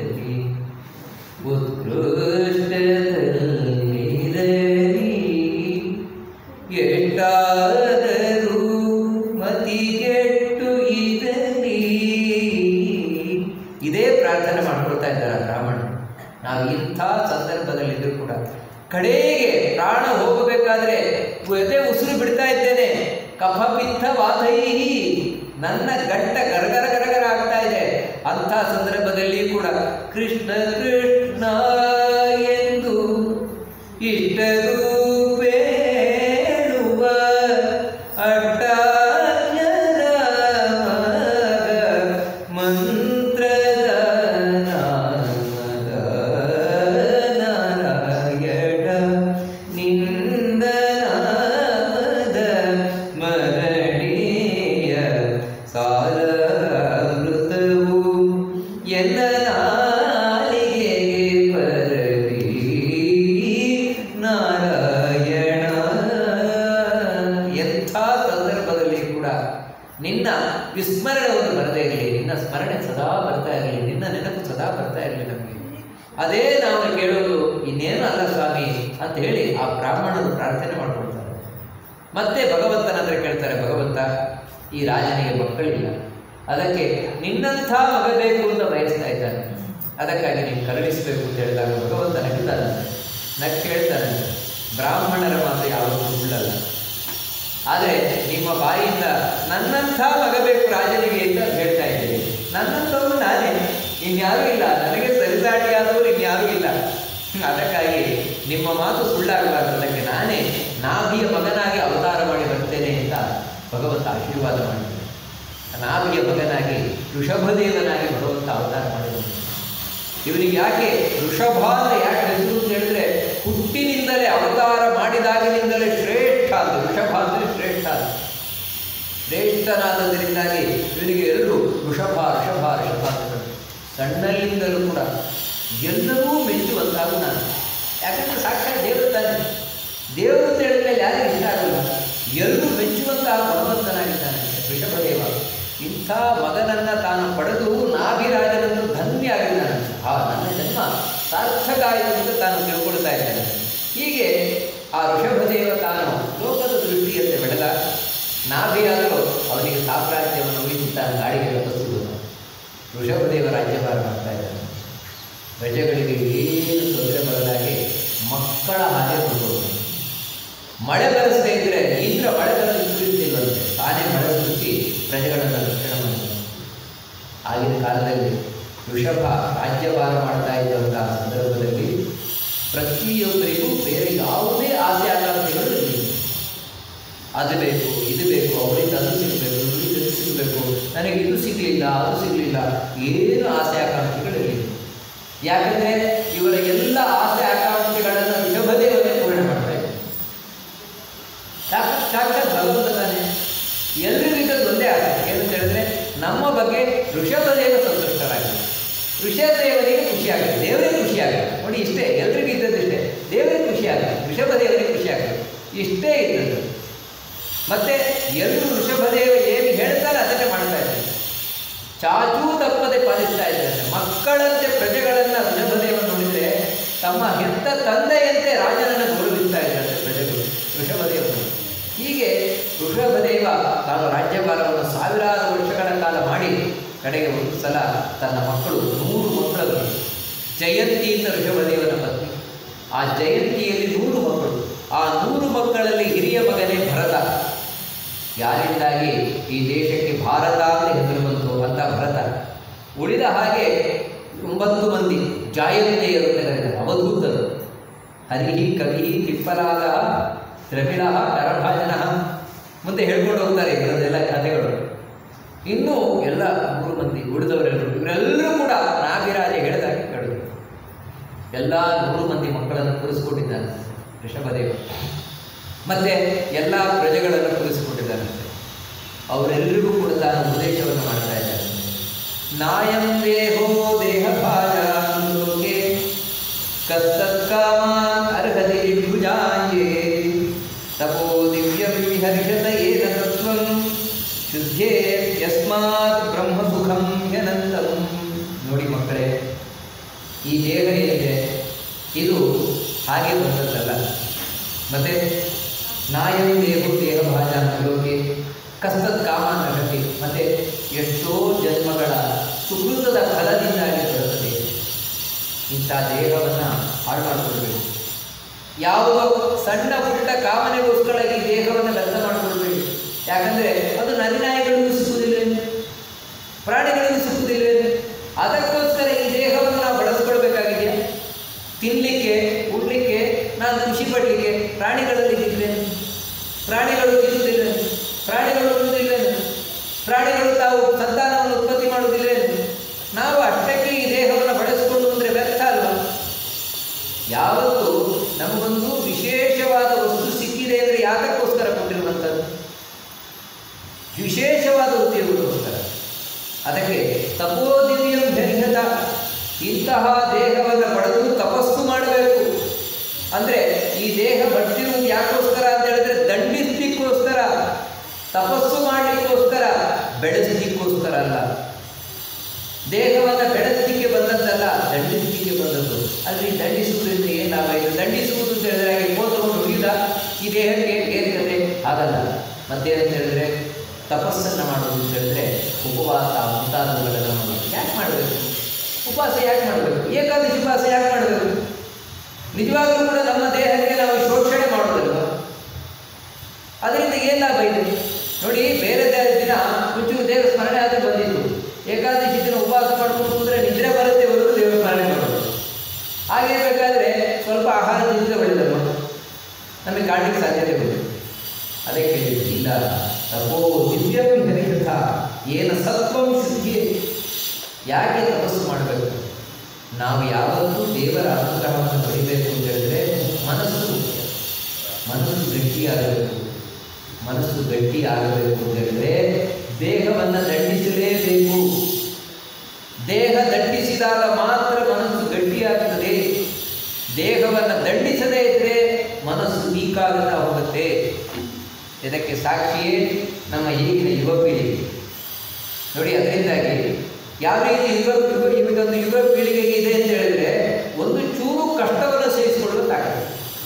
ಉತ್ಕೃಷ್ಟದಲ್ಲಿ ಎಷ್ಟಾದರೂ ಮತಿಗೆಟ್ಟು ಇರಲಿ ಇದೇ ಪ್ರಾರ್ಥನೆ ಮಾಡ್ಕೊಳ್ತಾ ಇದ್ದಾರೆ ಬ್ರಾಹ್ಮಣ ನಾವು ಇಂಥ ಸಂದರ್ಭದಲ್ಲಿದ್ದರೂ ಕೂಡ ಕಡೆಗೆ ಪ್ರಾಣ ಹೋಗಬೇಕಾದ್ರೆ ಎದೆ ಉಸಿರು ಬಿಡ್ತಾ ಇದ್ದೇನೆ ಕಫ ಪಿತ್ತ ವಾತೈಹಿ ನನ್ನ ಗಂಟ ಗರಗರ ಗರಗರ ಆಗ್ತಾ ಇದೆ ಅಂಥ ಸಂದರ್ಭದಲ್ಲಿ ಕೂಡ ಕೃಷ್ಣ ಕೃಷ್ಣ ಎಂದು ಇಷ್ಟರೂಪೇಳುವ ಅಡ್ಡಾಜ್ಞರ ಮಂತ್ರದ ನಾಮದ ನಾರಾಯಣ ನಿಂದ ನಾಮದ ಮರಣೀಯ ಸಾರ ಅಮೃತವು ಎನ್ನ ನಾಲಿಗೆಗೆ ಬರಲಿ ನಾರಾಯಣ ಎಂಥ ಸಂದರ್ಭದಲ್ಲಿ ಕೂಡ ನಿನ್ನ ವಿಸ್ಮರಣವನ್ನು ಬರದೇ ಇರಲಿ ನಿನ್ನ ಸ್ಮರಣೆ ಸದಾ ಬರ್ತಾ ಇರಲಿ ನಿನ್ನ ನೆನಪು ಸದಾ ಬರ್ತಾ ಇರಲಿ ನಮಗೆ ಅದೇ ನಾವು ಕೇಳೋದು ಇನ್ನೇನು ಅಲ್ಲ ಸ್ವಾಮಿ ಅಂತ ಹೇಳಿ ಆ ಬ್ರಾಹ್ಮಣರು ಪ್ರಾರ್ಥನೆ ಮಾಡ್ಕೊಳ್ತಾರೆ ಮತ್ತೆ ಭಗವಂತನ ಹತ್ರ ಕೇಳ್ತಾರೆ ಭಗವಂತ ಈ ರಾಜನಿಗೆ ಮಕ್ಕಳಿಲ್ಲ ಅದಕ್ಕೆ ನಿನ್ನಂಥ ಮಗ ಬೇಕು ಅಂತ ಬಯಸ್ತಾ ಇದ್ದಾನೆ ಅದಕ್ಕಾಗಿ ನೀನು ಕರುಣಿಸಬೇಕು ಅಂತ ಹೇಳಿದಾಗ ಭಗವಂತ ನಗ್ತಾನೆ ನಗ್ ಕೇಳ್ತಾನೆ ಬ್ರಾಹ್ಮಣರ ಮಾತು ಯಾವುದು ಸುಳ್ಳಲ್ಲ ಆದರೆ ನಿಮ್ಮ ಬಾಯಿಯಿಂದ ನನ್ನಂಥ ಮಗ ಬೇಕು ರಾಜನಿಗೆ ಅಂತ ಹೇಳ್ತಾ ಇದ್ದೀರಿ ನನ್ನಂಥವನು ನಾನೇ ಇನ್ಯಾರೂ ಇಲ್ಲ ನನಗೆ ಸರಿಸಾಟಿಯಾದವರು ಇನ್ಯಾರೂ ಇಲ್ಲ ಹ್ಮ್, ಅದಕ್ಕಾಗಿ ನಿಮ್ಮ ಮಾತು ಸುಳ್ಳಾಗಬಾರ್ದು ಅದಕ್ಕೆ ನಾನೇ ನಾಭಿಯ ಮಗನಾಗಿ ಅವತಾರ ಮಾಡಿ ಬರ್ತೇನೆ ಅಂತ ಭಗವಂತ ಆಶೀರ್ವಾದ ಮಾಡಿದ್ದಾನೆ ನಾಭಿಯ ಮಗನಾಗಿ ಋಷಭದೇವನಾಗಿ ಭಗವಂತ ಅವತಾರ ಮಾಡಿದ್ದಾನೆ ಇವನಿಗೆ ಯಾಕೆ ಋಷಭ ಅಂದ್ರೆ ಯಾಕೆ ಹೆಸರು ಅಂತ ಹೇಳಿದ್ರೆ ಹುಟ್ಟಿನಿಂದಲೇ ಅವತಾರ ಮಾಡಿದಾಗಿನಿಂದಲೇ ಶ್ರೇಷ್ಠ ಅಂತ ಋಷಭ ಅಂದ್ರೆ ಶ್ರೇಷ್ಠ ಅಂತ ಶ್ರೇಷ್ಠನಾದದರಿಂದಾಗಿ ಇವನಿಗೆ ಎಲ್ಲರೂ ಋಷಭ ಋಷಭ ಋಷಭ ಅಂತ ಸಣ್ಣಲ್ಲಿಂದಲೂ ಕೂಡ ಎಲ್ಲರೂ ಮೆಚ್ಚುವಂತಾಗು ನಾನು ಯಾಕಂದ್ರೆ ಸಾಕ್ಷಾತ್ ದೇವರು ತಾನೆ ದೇವರು ಅಂತ ಹೇಳಿದ್ಮೇಲೆ ಯಾರಿಗೂ ಇಷ್ಟ ಆಗಲ್ಲ ಎಲ್ಲರೂ ಮೆಚ್ಚುವಂತಹ ಗುಣವಂತನಾಗಿದ್ದಾನೆ ಋಷಭದೇವ ಇಂಥ ಮಗನನ್ನ ತಾನು ಪಡೆದು ನಾಭಿರಾಜನನ್ನು ಧನ್ಯ ಆಗಿದ್ದಾನೆ ಆ ನನ್ನ ಜನ್ಮ ಸಾರ್ಥಕ ಆಯಿತು ಅಂತ ತಾನು ತಿಳ್ಕೊಳ್ತಾ ಇದ್ದಾನೆ ಹೀಗೆ ಆ ಋಷಭದೇವ ತಾನು ಲೋಕದ ದೃಷ್ಟಿಯಂತೆ ಬೆಳೆದ ನಾಭಿಯಾದರೂ ಅವನಿಗೆ ಸಾಮ್ರಾಜ್ಯವನ್ನು ವಹಿಸಿ ತಾನು ಗಾಡಿಗೆ ಲಭಿಸುವುದು ಋಷಭದೇವ ರಾಜ್ಯಭಾರ ಮಾಡ್ತಾ ಇದ್ದಾನೆ ಪ್ರಜೆಗಳಿಗೆ ಏನು ತೊಂದರೆ ಬರದಾಗೆ ಮಕ್ಕಳ ಹಾಗೆ ನೋಡ್ಕೊಳ್ತಾನೆ ಮಳೆ ಬರೆಸದೇ ಇದ್ರೆ ಇಂದ್ರ ಮಳೆ ಬರಲು ಸುರಿಯುತ್ತಿಲ್ವಂತೆ ತಾನೇ ಮಳೆ ಸುರಿಸಿ ಪ್ರಜೆಗಳನ್ನು ರಕ್ಷಣೆ ಮಾಡ್ತಾನೆ ಆಗಿನ ಕಾಲದಲ್ಲಿ ವೃಷಭ ರಾಜ್ಯಭಾರ ಮಾಡ್ತಾ ಇದ್ದಂತಹ ಸಂದರ್ಭದಲ್ಲಿ ಪ್ರತಿಯೊಬ್ಬರಿಗೂ ಬೇರೆ ಯಾವುದೇ ಆಸೆ ಆಕಾಂಕ್ಷೆಗಳು ಇರಲಿಲ್ಲ ಅದು ಬೇಕು ಇದು ಬೇಕು ಅವರಿಂದ ಅದು ಸಿಗಬೇಕು ಇವರಿಂದ ಇದು ಸಿಗಬೇಕು ನನಗೆ ಇದು ಸಿಗಲಿಲ್ಲ ಅದು ಸಿಗಲಿಲ್ಲ ಏನು ಆಸೆ ಆಕಾಂಕ್ಷೆಗಳು ಇರಲಿಲ್ಲ ಯಾಕಂದ್ರೆ ಇವರ ಎಲ್ಲ ಆಸೆ ಆಕಾಂಕ್ಷೆಗಳನ್ನು ಋಷಭದೇವನೇ ಪೂರ್ಣ ಮಾಡ್ತಾ ಇದ್ದಾರೆ ಸಾಕ್ಷಾತ್ ಸಾಕ್ಷಾತ್ ಭಗವಂತ ತಾನೆ ಎಲ್ರಿಗೂ ಇದ್ದದ್ದು ಒಂದೇ ಆಸೆ ಏನಂತ ಹೇಳಿದ್ರೆ ನಮ್ಮ ಬಗ್ಗೆ ಋಷಭದೇವ ಸಂತುಷ್ಟರಾಗಿದೆ ಋಷಭದೇವನಿಗೆ ಖುಷಿಯಾಗಿದೆ ದೇವರಿಗೆ ಖುಷಿಯಾಗಿದೆ ನೋಡಿ ಇಷ್ಟೇ ಎಲ್ರಿಗೂ ಇದ್ದದ್ದು ಇಷ್ಟೇ ದೇವರಿಗೆ ಖುಷಿಯಾಗಿದೆ ಋಷಭದೇವನಿಗೆ ಖುಷಿಯಾಗಿದೆ ಇಷ್ಟೇ ಇದ್ದದ್ದು ಮತ್ತೆ ಎಲ್ಲರೂ ಋಷಭದೇವ ಏನು ಹೇಳ್ತಾರೆ ಅದನ್ನೇ ಮಾಡ್ತಾ ಇದ್ದಾರೆ ಚಾಚೂ ತಪ್ಪದೆ ಪಾಲಿಸ್ತಾ ಇದ್ದಾರೆ ಮಕ್ಕಳಂತೆ ಪ್ರಜೆಗಳನ್ನು ವೃಷಭದೇವ ನೋಡಿದರೆ ತಮ್ಮ ಹೆತ್ತ ತಂದೆಯಂತೆ ರಾಜನನ್ನು ಗೌರವಿಸ್ತಾ ಇದ್ದಾರೆ ಪ್ರಜೆಗಳು ವೃಷಭದೇವರು ಹೀಗೆ ವೃಷಭದೇವ ತಾನು ರಾಜ್ಯಭಾರವನ್ನು ಸಾವಿರಾರು ವರ್ಷಗಳ ಕಾಲ ಮಾಡಿ ಕಡೆಗೆ ಒಂದು ಸಲ ತನ್ನ ಮಕ್ಕಳು ನೂರು ಮಕ್ಕಳನ್ನು ಜಯಂತಿ ಅಂತ ಋಷಭದೇವನ ಪತ್ನಿ ಆ ಜಯಂತಿಯಲ್ಲಿ ನೂರು ಮಕ್ಕಳು ಆ ನೂರು ಮಕ್ಕಳಲ್ಲಿ ಹಿರಿಯ ಮಗನೇ ಭರತ ಯಾರಿಂದಾಗಿ ಈ ದೇಶಕ್ಕೆ ಭಾರತ ಅಂತ ಹೆಸರು ಬಂತು ಅಂತ ಭರತ ಉಳಿದ ಹಾಗೆ ಒಂಬತ್ತು ಮಂದಿ ಜಾಯಂತೆಯರು ಅಂತ ಕರೀತಾರೆ ಅವಧೂತರು ಹರಿಹಿ ಕವಿ ತಿಪ್ಪಲಾದ ದ್ರವಿಡ ಕರಭಾಜನ ಮುಂದೆ ಹೇಳ್ಕೊಂಡು ಹೋಗ್ತಾರೆ ಇವರದೆಲ್ಲ ಕಥೆಗಳು ಇನ್ನೂ ಎಲ್ಲ ಮೂರು ಮಂದಿ ಉಳಿದವರೆಲ್ಲರೂ ಇವರೆಲ್ಲರೂ ಕೂಡ ನಾಭಿರಾಜ ಹೇಳಿದಾಗೆ ಕೇಳಿದ್ರು ಎಲ್ಲ ನೂರು ಮಂದಿ ಮಕ್ಕಳನ್ನು ಕೂರಿಸ್ಕೊಂಡಿದ್ದಾನೆ ಋಷಭದೇವ ಮತ್ತೆ ಎಲ್ಲ ಪ್ರಜೆಗಳನ್ನು ಕೂರಿಸಿಕೊಂಡಿದ್ದಾನೆ ಅವರೆಲ್ಲರಿಗೂ ಕೂಡ ತಾನು ಉಪದೇಶವನ್ನು ಮಾಡ್ತಾ ಇದ್ದಾನೆ ನಾಯಂ ದೇಹೋ ದೇಹ ಲೋಕೆ ಕಸ್ತತ್ಕಾಮಾನ್ ಅರ್ಹತೆ ಭುಜಾಯೇ ತಪೋ ದಿವ್ಯಂ ವಿಹರ್ಷತ ಏನ ತತ್ವಂ ಶುದ್ಧೇ ಯಸ್ಮಾತ್ ಬ್ರಹ್ಮ ಸುಖಂ ಹ್ಯನಂತಂ ನೋಡಿ ಮಕ್ಕಳೇ ಈ ದೇಹ ಏನಿದೆ ಇದು ಹಾಗೆ ಬಂದದ್ದಲ್ಲ ಮತ್ತೆ ನಾಯಂ ದೇಹು ದೇಹ ಭಾಜ ಲೋಕೆ ಕಸ್ತತ್ ಕಾಮ ನಗತಿ ಮತ್ತೆ ಎಷ್ಟೋ ಜನ್ಮಗಳ ಸುಕೃತದ ಫಲದಿಂದಾಗಿ ಬರುತ್ತದೆ ಇಂಥ ದೇಹವನ್ನು ಹಾಳು ಮಾಡಿಕೊಳ್ಬೇಕು ಯಾವುದೋ ಸಣ್ಣ ಪುಟ್ಟ ಕಾಮನೆಗೋಸ್ಕರ ಈ ದೇಹವನ್ನು ವ್ಯರ್ಥ ಮಾಡಿಕೊಳ್ಬೇಡಿ ಯಾಕಂದರೆ ಅದು ನರಿನಾಯಿಗಳಿಗೂ ಸಿಕ್ಕುವುದಿಲ್ಲ ಪ್ರಾಣಿಗಳಿಗೂ ಸಿಕ್ಕುವುದಿಲ್ಲ ಅದಕ್ಕೋಸ್ಕರ ಈ ದೇಹವನ್ನು ನಾವು ಬಳಸ್ಕೊಳ್ಬೇಕಾಗಿದೆಯಾ ತಿನ್ನಲಿಕ್ಕೆ ಉಡ್ಲಿಕ್ಕೆ ನಾನು ಖುಷಿ ಪಡಲಿಕ್ಕೆ ಪ್ರಾಣಿಗಳಲ್ಲಿ ಇದ್ದೇನೆ ಪ್ರಾಣಿಗಳು ತಿನ್ನುವುದಿಲ್ಲ ಪ್ರಾಣಿಗಳು ಉಣ್ಣುವುದಿಲ್ಲ ಪ್ರಾಣಿಗಳು ತಾವು ಸಂತಾನವನ್ನು ಉತ್ಪತ್ತಿ ಮಾಡುವುದಿಲ್ಲ ನಾವು ಅಷ್ಟಕ್ಕೆ ಈ ದೇಹವನ್ನು ಬಳಸಿಕೊಂಡು ಅಂದರೆ ವ್ಯರ್ಥ ಅಲ್ವಾ ಯಾವತ್ತು ನಮಗೊಂದು ವಿಶೇಷವಾದ ವಸ್ತು ಸಿಕ್ಕಿದೆ ಅಂದರೆ ಯಾತಕ್ಕೋಸ್ಕರ ಕೊಟ್ಟಿರುವಂಥದ್ದು ವಿಶೇಷವಾದ ಉದ್ಯೋಗಕ್ಕೋಸ್ಕರ ಅದಕ್ಕೆ ತಪೋದಿವ್ಯಂ ಧರಿಹತ ಇಂತಹ ದೇಹವನ್ನು ಪಡೆದು ತಪಸ್ಸು ಮಾಡಬೇಕು ಅಂದರೆ ಈ ದೇಹ ಬಟ್ಟಿರುವುದು ಯಾಕೋಸ್ಕರ ಅಂತ ಹೇಳಿದ್ರೆ ದಂಡಿಸ್ಲಿಕ್ಕೋಸ್ಕರ ತಪಸ್ಸು ಮಾಡಲಿಕ್ಕೋಸ್ಕರ ಬೆಳೆಸಲಿಕ್ಕೋಸ್ಕರ ಅಲ್ಲ ದೇಹವನ್ನು ಬೆಳೆಸಲಿಕ್ಕೆ ಬಂದದ್ದಲ್ಲ ದಂಡಿಸಲಿಕ್ಕೆ ಬಂದದ್ದು ಅಲ್ಲಿ ದಂಡಿಸುವುದರಿಂದ ಏನು ಲಾಭ ಇದೆ ದಂಡಿಸುವುದು ಅಂತ ಹೇಳಿದ್ರೆ ಹಾಗೆ ಕೋತವನ್ನು ಹೊಡೆಯುವುದ ಈ ದೇಹಕ್ಕೆ ಏನು ಕತೆ ಆಗಲ್ಲ ಮತ್ತೇನಂತ ಹೇಳಿದ್ರೆ ತಪಸ್ಸನ್ನು ಮಾಡೋದು ಅಂತ ಹೇಳಿದ್ರೆ ಉಪವಾಸ ಮುಂತಾದವುಗಳೆಲ್ಲ ಮಾಡೋದು ಯಾಕೆ ಮಾಡಬೇಕು ಉಪವಾಸ ಯಾಕೆ ಮಾಡಬೇಕು ಏಕಾದಶಿ ಉಪವಾಸ ಯಾಕೆ ಮಾಡಬೇಕು ನಿಜವಾಗಲೂ ಕೂಡ ನಮ್ಮ ದೇಹಕ್ಕೆ ನಾವು ಶೋಷಣೆ ಮಾಡೋದಲ್ವ ಅದರಿಂದ ಏನು ಲಾಭ ಇದೆ ನೋಡಿ ಬೇರೆ ದೇ- ದಿನ ಮುಂಚೂರು ದೇವರ ಸ್ಮರಣೆ ಆದರೆ ಬಂದಿತ್ತು ಏಕಾದಶಿ ದಿನ ಉಪವಾಸ ಮಾಡ್ಕೊಂಡು ಅಂದರೆ ನಿದ್ರೆ ಬರುತ್ತೆ ಹೊರತು ದೇವರ ಸ್ಮರಣೆ ಮಾಡೋದು ಹಾಗೆ ಬೇಕಾದರೆ ಸ್ವಲ್ಪ ಆಹಾರ ತಿಂದರೆ ಒಳ್ಳೆಯದಲ್ವ ನಮಗೆ ಕಾಣಲಿಕ್ಕೆ ಸಾಧ್ಯತೆ ಬೇಕು ಅದಕ್ಕೆ ಹೇಳಿದ್ದು, ಇಲ್ಲ ತಪೋ ದಿವ್ಯಂ ಹರಿಕಥ ಏನ ಸತ್ವಂ ಶುದ್ಧಿ ಯಾಕೆ ತಪಸ್ಸು ಮಾಡಬೇಕು ನಾವು ಯಾವತ್ತೂ ದೇವರ ಅನುಗ್ರಹವನ್ನು ಪಡಿಬೇಕು ಅಂತ ಹೇಳಿದ್ರೆ ಮನಸ್ಸು ಮುಖ್ಯ ಮನಸ್ಸು ಗಟ್ಟಿಯಾಗಬೇಕು ಮನಸ್ಸು ಗಟ್ಟಿ ಆಗಬೇಕು ಅಂತ ಹೇಳಿದ್ರೆ ದೇಹವನ್ನು ದಂಡಿಸಲೇಬೇಕು ದೇಹ ದಂಡಿಸಿದಾಗ ಮಾತ್ರ ಮನಸ್ಸು ಗಟ್ಟಿಯಾಗುತ್ತದೆ ದೇಹವನ್ನು ದಂಡಿಸದೇ ಇದ್ದರೆ ಮನಸ್ಸು ವೀಕಾಗುತ್ತಾ ಹೋಗುತ್ತೆ ಇದಕ್ಕೆ ಸಾಕ್ಷಿಯೇ ನಮ್ಮ ಈಗಿನ ಯುವ ಪೀಳಿಗೆ ನೋಡಿ ಅದರಿಂದಾಗಿ ಯಾವ ರೀತಿ ಯುವ ಯುವ ಇವತ್ತೊಂದು ಯುವ ಪೀಳಿಗೆಗೆ ಇದೆ ಅಂತ ಹೇಳಿದ್ರೆ ಒಂದು ಚೂರು ಕಷ್ಟವನ್ನು ಸಹಿಸಿಕೊಳ್ಳಲು ತಾಕತ್ತು